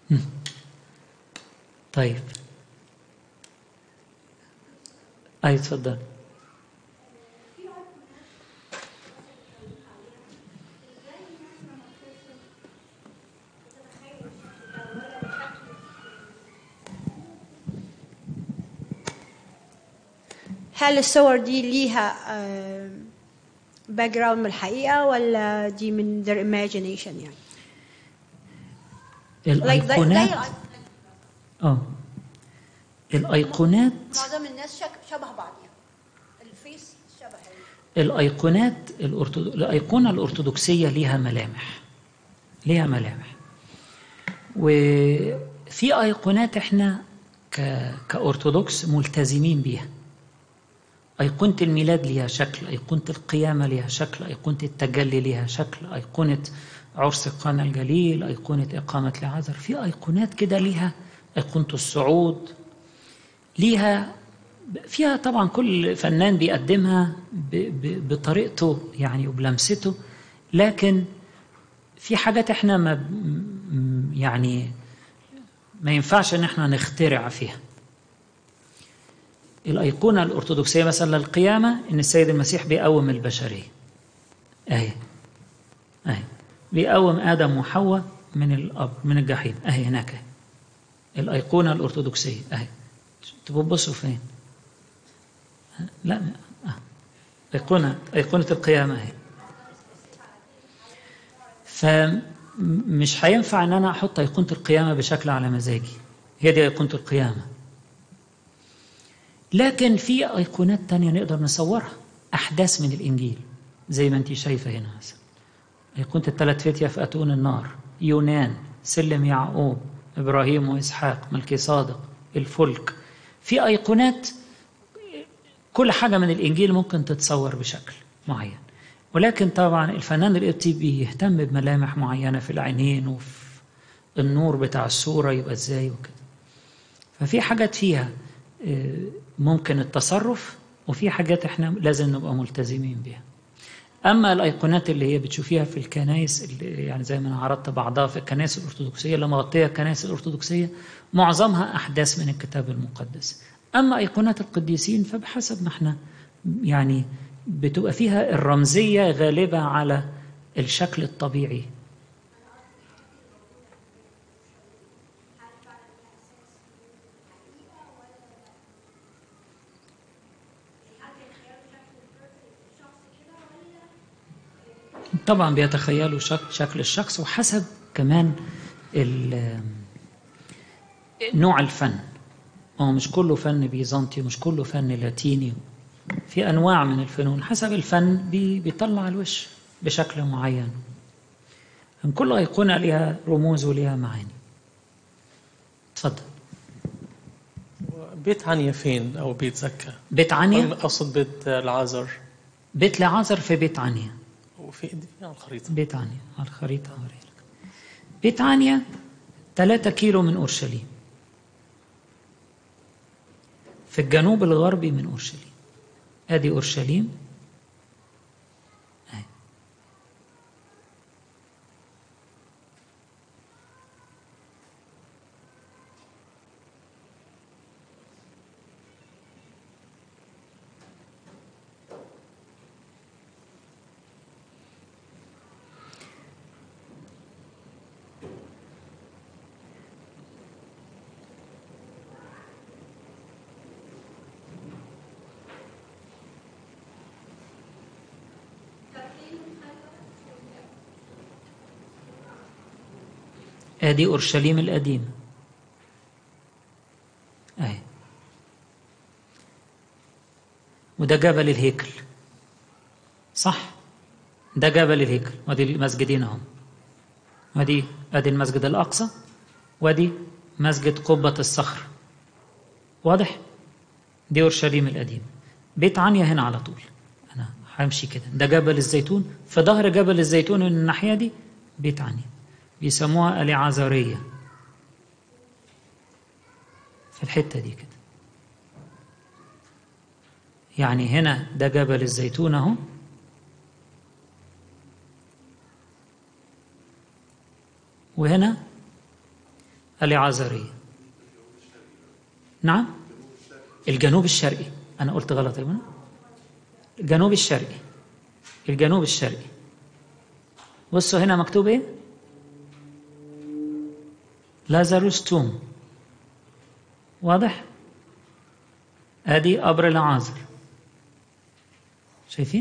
طيب أي اتفضل هل الصور دي ليها باك جراوند من الحقيقة ولا دي من their imagination يعني؟ Like زي- زي الأيقونات الأيقونات. اه الأيقونات معظم الناس شك- شبه بعض يعني الفيس شبه الأيقونات الأرتدو... الأيقونة الأرثوذكسية ليها ملامح ليها ملامح وفي أيقونات إحنا ك... كأرثوذكس ملتزمين بيها أيقونة الميلاد ليها شكل أيقونة القيامة ليها شكل أيقونة التجلي ليها شكل أيقونة عرس قانا الجليل أيقونة إقامة العذر في أيقونات كده ليها أيقونة الصعود ليها فيها طبعا كل فنان بيقدمها ب- ب- بطريقته يعني وبلمسته لكن في حاجات احنا ما م- يعني ما ينفعش ان احنا نخترع فيها الأيقونة الأرثوذكسية مثلا للقيامة إن السيد المسيح بيقوم البشرية أهي أهي بيقوم آدم وحواء من الأب من الجحيم أهي هناك أهي. الأيقونة الأرثوذكسية أهي تبقوا بصوا فين لا آه. أيقونة أيقونة القيامة أهي فمش هينفع إن أنا أحط أيقونة القيامة بشكل على مزاجي هي دي أيقونة القيامة لكن في أيقونات تانية نقدر نصورها أحداث من الإنجيل زي ما أنت شايفة هنا مثلا أيقونة الثلاث فتية في أتون النار يونان سلم يعقوب إبراهيم وإسحاق ملكي صادق الفلك في أيقونات كل حاجة من الإنجيل ممكن تتصور بشكل معين ولكن طبعا الفنان القبطي بيهتم بملامح معينة في العينين وفي النور بتاع الصورة يبقى إزاي وكده ففي حاجات فيها آه، ممكن التصرف وفي حاجات احنا لازم نبقى ملتزمين بيها اما الايقونات اللي هي بتشوفيها في الكنائس اللي يعني زي ما انا عرضت بعضها في الكنائس الارثوذكسيه اللي مغطيه الكنائس الارثوذكسيه معظمها احداث من الكتاب المقدس اما ايقونات القديسين فبحسب ما احنا يعني بتبقى فيها الرمزيه غالبه على الشكل الطبيعي طبعا بيتخيلوا شك شكل الشخص وحسب كمان ال- نوع الفن هو مش كله فن بيزنطي ومش كله فن لاتيني في انواع من الفنون حسب الفن بي- بيطلع الوش بشكل معين من كل ايقونه ليها رموز وليها معاني اتفضل بيت عنيا فين او بيت زكا بيت عنيا اقصد بيت العازر بيت لعازر في بيت عنيا وفي دي على الخريطه بيت عنيا على الخريطة هوريلك بيت عنيا 3 كيلو من أورشليم في الجنوب الغربي من أورشليم أدي أورشليم أهي. ادي اورشليم القديمه اهي وده جبل الهيكل صح ده جبل الهيكل وادي المسجدين اهم وادي ادي المسجد الاقصى وادي مسجد قبه الصخر واضح دي اورشليم القديمه بيت عنيا هنا على طول انا همشي كده ده جبل الزيتون في ظهر جبل الزيتون من الناحيه دي بيت عنيا بيسموها العازريه في الحته دي كده يعني هنا ده جبل الزيتون اهو وهنا العازرية نعم الجنوب الشرقي أنا قلت غلط يا ابني الجنوب الشرقي الجنوب الشرقي بصوا هنا مكتوب ايه لازاروس توم واضح ادي قبر العازر شايفين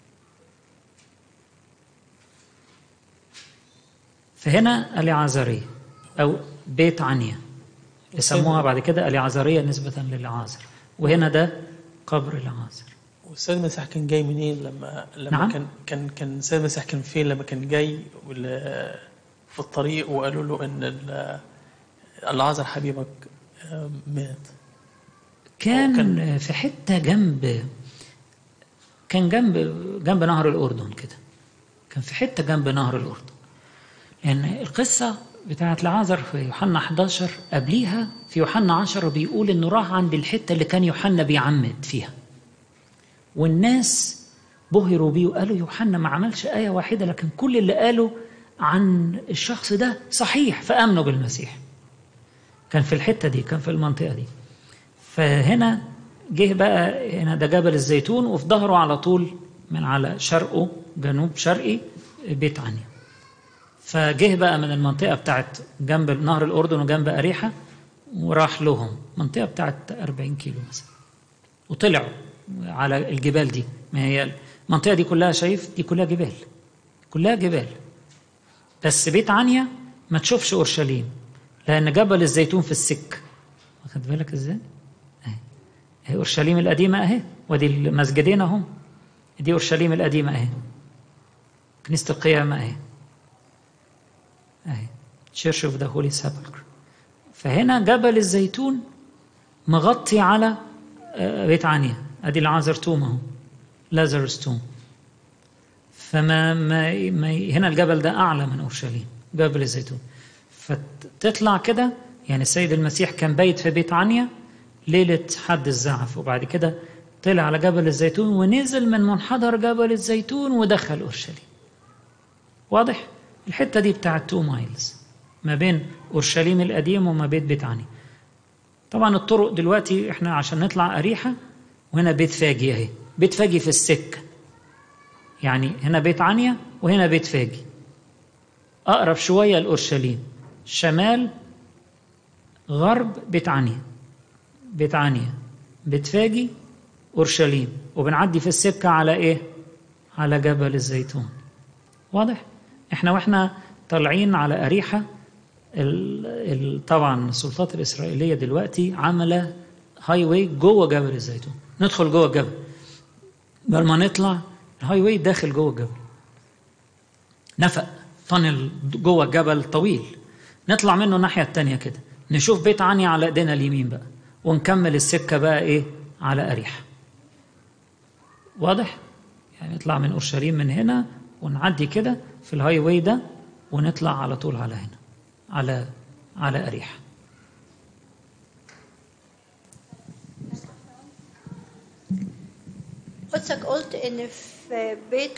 فهنا العازرية أو بيت عنيا يسموها بعد كده العازرية نسبة للعازر وهنا ده قبر العازر والسيد المسيح كان جاي منين لما لما نعم. كان كان كان السيد المسيح كان فين لما كان جاي وال- في الطريق وقالوا له ان ال- العازر حبيبك آه، مات كان كان- في حتة جنب كان جنب جنب نهر الأردن كده كان في حتة جنب نهر الأردن لأن القصة بتاعت العازر في يوحنا 11 قبليها في يوحنا 10 بيقول إنه راح عند الحتة اللي كان يوحنا بيعمد فيها والناس بهروا بيه وقالوا يوحنا ما عملش آية واحدة لكن كل اللي قاله عن الشخص ده صحيح فآمنوا بالمسيح كان في الحتة دي كان في المنطقة دي فهنا جه بقى هنا ده جبل الزيتون وفي ظهره على طول من على شرقه جنوب شرقي بيت عنيا فجه بقى من المنطقة بتاعت جنب نهر الأردن وجنب أريحة وراح لهم منطقة بتاعت 40 كيلو مثلا وطلعوا على الجبال دي ما هي المنطقة دي كلها شايف دي كلها جبال كلها جبال بس بيت عنيا ما تشوفش أورشليم لأن جبل الزيتون في السكة واخد بالك ازاي؟ اهي اهي اورشليم القديمه اهي وادي المسجدين اهم دي اورشليم القديمه اهي كنيسه القيامه اهي اهي تشيرش اوف ذا هولي سابلكر فهنا جبل الزيتون مغطي على آه، بيت عنيا ادي العازر توم اهو لازارس توم فما ما ما هنا الجبل ده اعلى من اورشليم جبل الزيتون فتطلع كده يعني السيد المسيح كان بايت في بيت عنيا ليلة حد الزعف وبعد كده طلع على جبل الزيتون ونزل من منحدر جبل الزيتون ودخل أورشليم واضح؟ الحتة دي بتاعت تو مايلز ما بين أورشليم القديم وما بين بيت عني طبعا الطرق دلوقتي احنا عشان نطلع أريحة وهنا بيت فاجي اهي بيت فاجي في السكة يعني هنا بيت عنيا وهنا بيت فاجي أقرب شوية لأورشليم شمال غرب بيت عنيا بيت عنيا بيت فاجي أورشليم وبنعدي في السكة على إيه؟ على جبل الزيتون واضح؟ إحنا وإحنا طالعين على أريحة ال ال طبعا السلطات الإسرائيلية دلوقتي عاملة هاي واي جوه جبل الزيتون ندخل جوه الجبل بل ما نطلع الهاي واي داخل جوه الجبل نفق طنل جوه الجبل طويل نطلع منه الناحية التانية كده نشوف بيت عنيا على ايدينا اليمين بقى ونكمل السكة بقى ايه على أريحة واضح؟ يعني نطلع من أورشليم من هنا ونعدي كده في الهاي واي ده ونطلع على طول على هنا على على أريحة قدسك قلت ان في بيت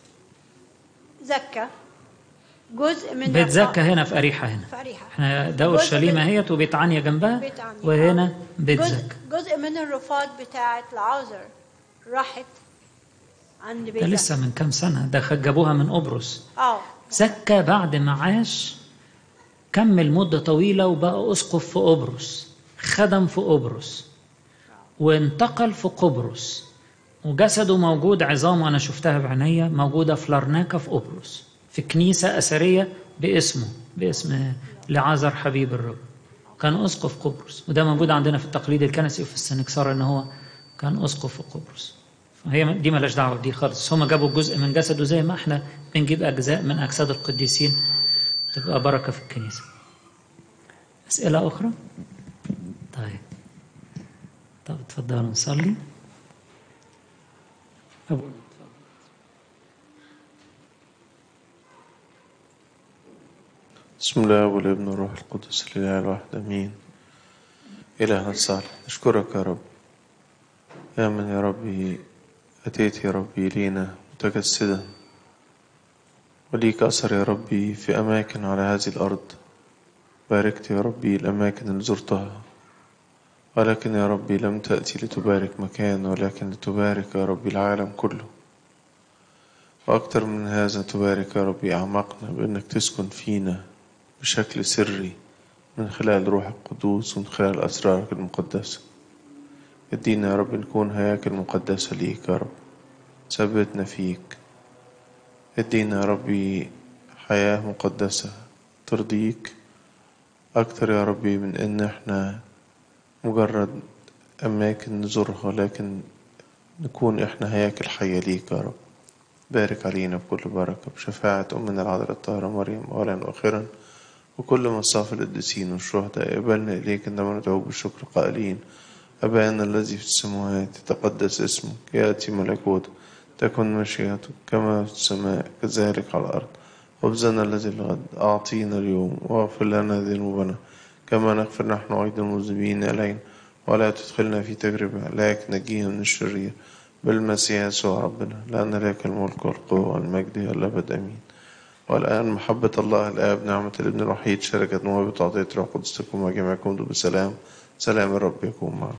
زكا جزء من بيت الرفا- زكا هنا في أريحة هنا في أريحة احنا ده جزء أورشليم من- اهيت وبيت عنيا جنبها بيت عني وهنا بيت جزء, زكا جزء من الرفات بتاعت العازر راحت عند بيت ده لسه من كام سنة ده خ- جابوها من قبرص اه زكى بعد ما عاش كمل مدة طويلة وبقى أسقف في قبرص خدم في قبرص وانتقل في قبرص وجسده موجود عظام أنا شفتها بعينيا موجودة في لارناكا في قبرص في كنيسة أثرية باسمه باسم لعازر حبيب الرب كان أسقف قبرص وده موجود عندنا في التقليد الكنسي وفي السنكسار إن هو كان أسقف في قبرص هي دي مالهاش دعوه بدي خالص هم جابوا جزء من جسده زي ما احنا بنجيب اجزاء من اجساد القديسين تبقى بركه في الكنيسه اسئله اخرى طيب طب اتفضلوا نصلي أبونا بسم الله والابن والروح القدس الاله الواحد امين الهنا الصالح نشكرك يا رب يا من يا ربي اتيت يا ربي لينا متجسدا وليك اثر يا ربي في اماكن على هذه الارض باركت يا ربي الأماكن اللي زرتها ولكن يا ربي لم تأتي لتبارك مكان ولكن لتبارك يا ربي العالم كله وأكتر من هذا تبارك يا ربي أعماقنا بأنك تسكن فينا بشكل سري من خلال روح القدوس ومن خلال أسرارك المقدسة ادينا يا رب نكون هياكل مقدسة ليك يا رب ثبتنا فيك ادينا يا ربي حياة مقدسة ترضيك أكتر يا ربي من إن إحنا مجرد أماكن نزورها لكن نكون إحنا هياكل حية ليك يا رب بارك علينا بكل بركة بشفاعة أمنا العذراء الطاهرة مريم أولا وآخرا وكل مصاف القديسين والشهداء يقبلنا إليك عندما ندعو بالشكر قائلين أبانا الذي في السماوات تقدس اسمك يأتي ملكوتك تكن مشيئتك كما في السماء كذلك على الأرض خبزنا الذي الغد أعطينا اليوم واغفر لنا ذنوبنا كما نغفر نحن أيضا المذنبين إلينا ولا تدخلنا في تجربة لكن نجينا من الشرير بالمسيح يسوع ربنا لأن لك الملك والقوة والمجد إلى الأبد آمين والآن محبة الله الآب نعمة الابن الوحيد شركة موهبة عطية روح القدس تكون مع جميعكم بسلام سلام الرب يكون معكم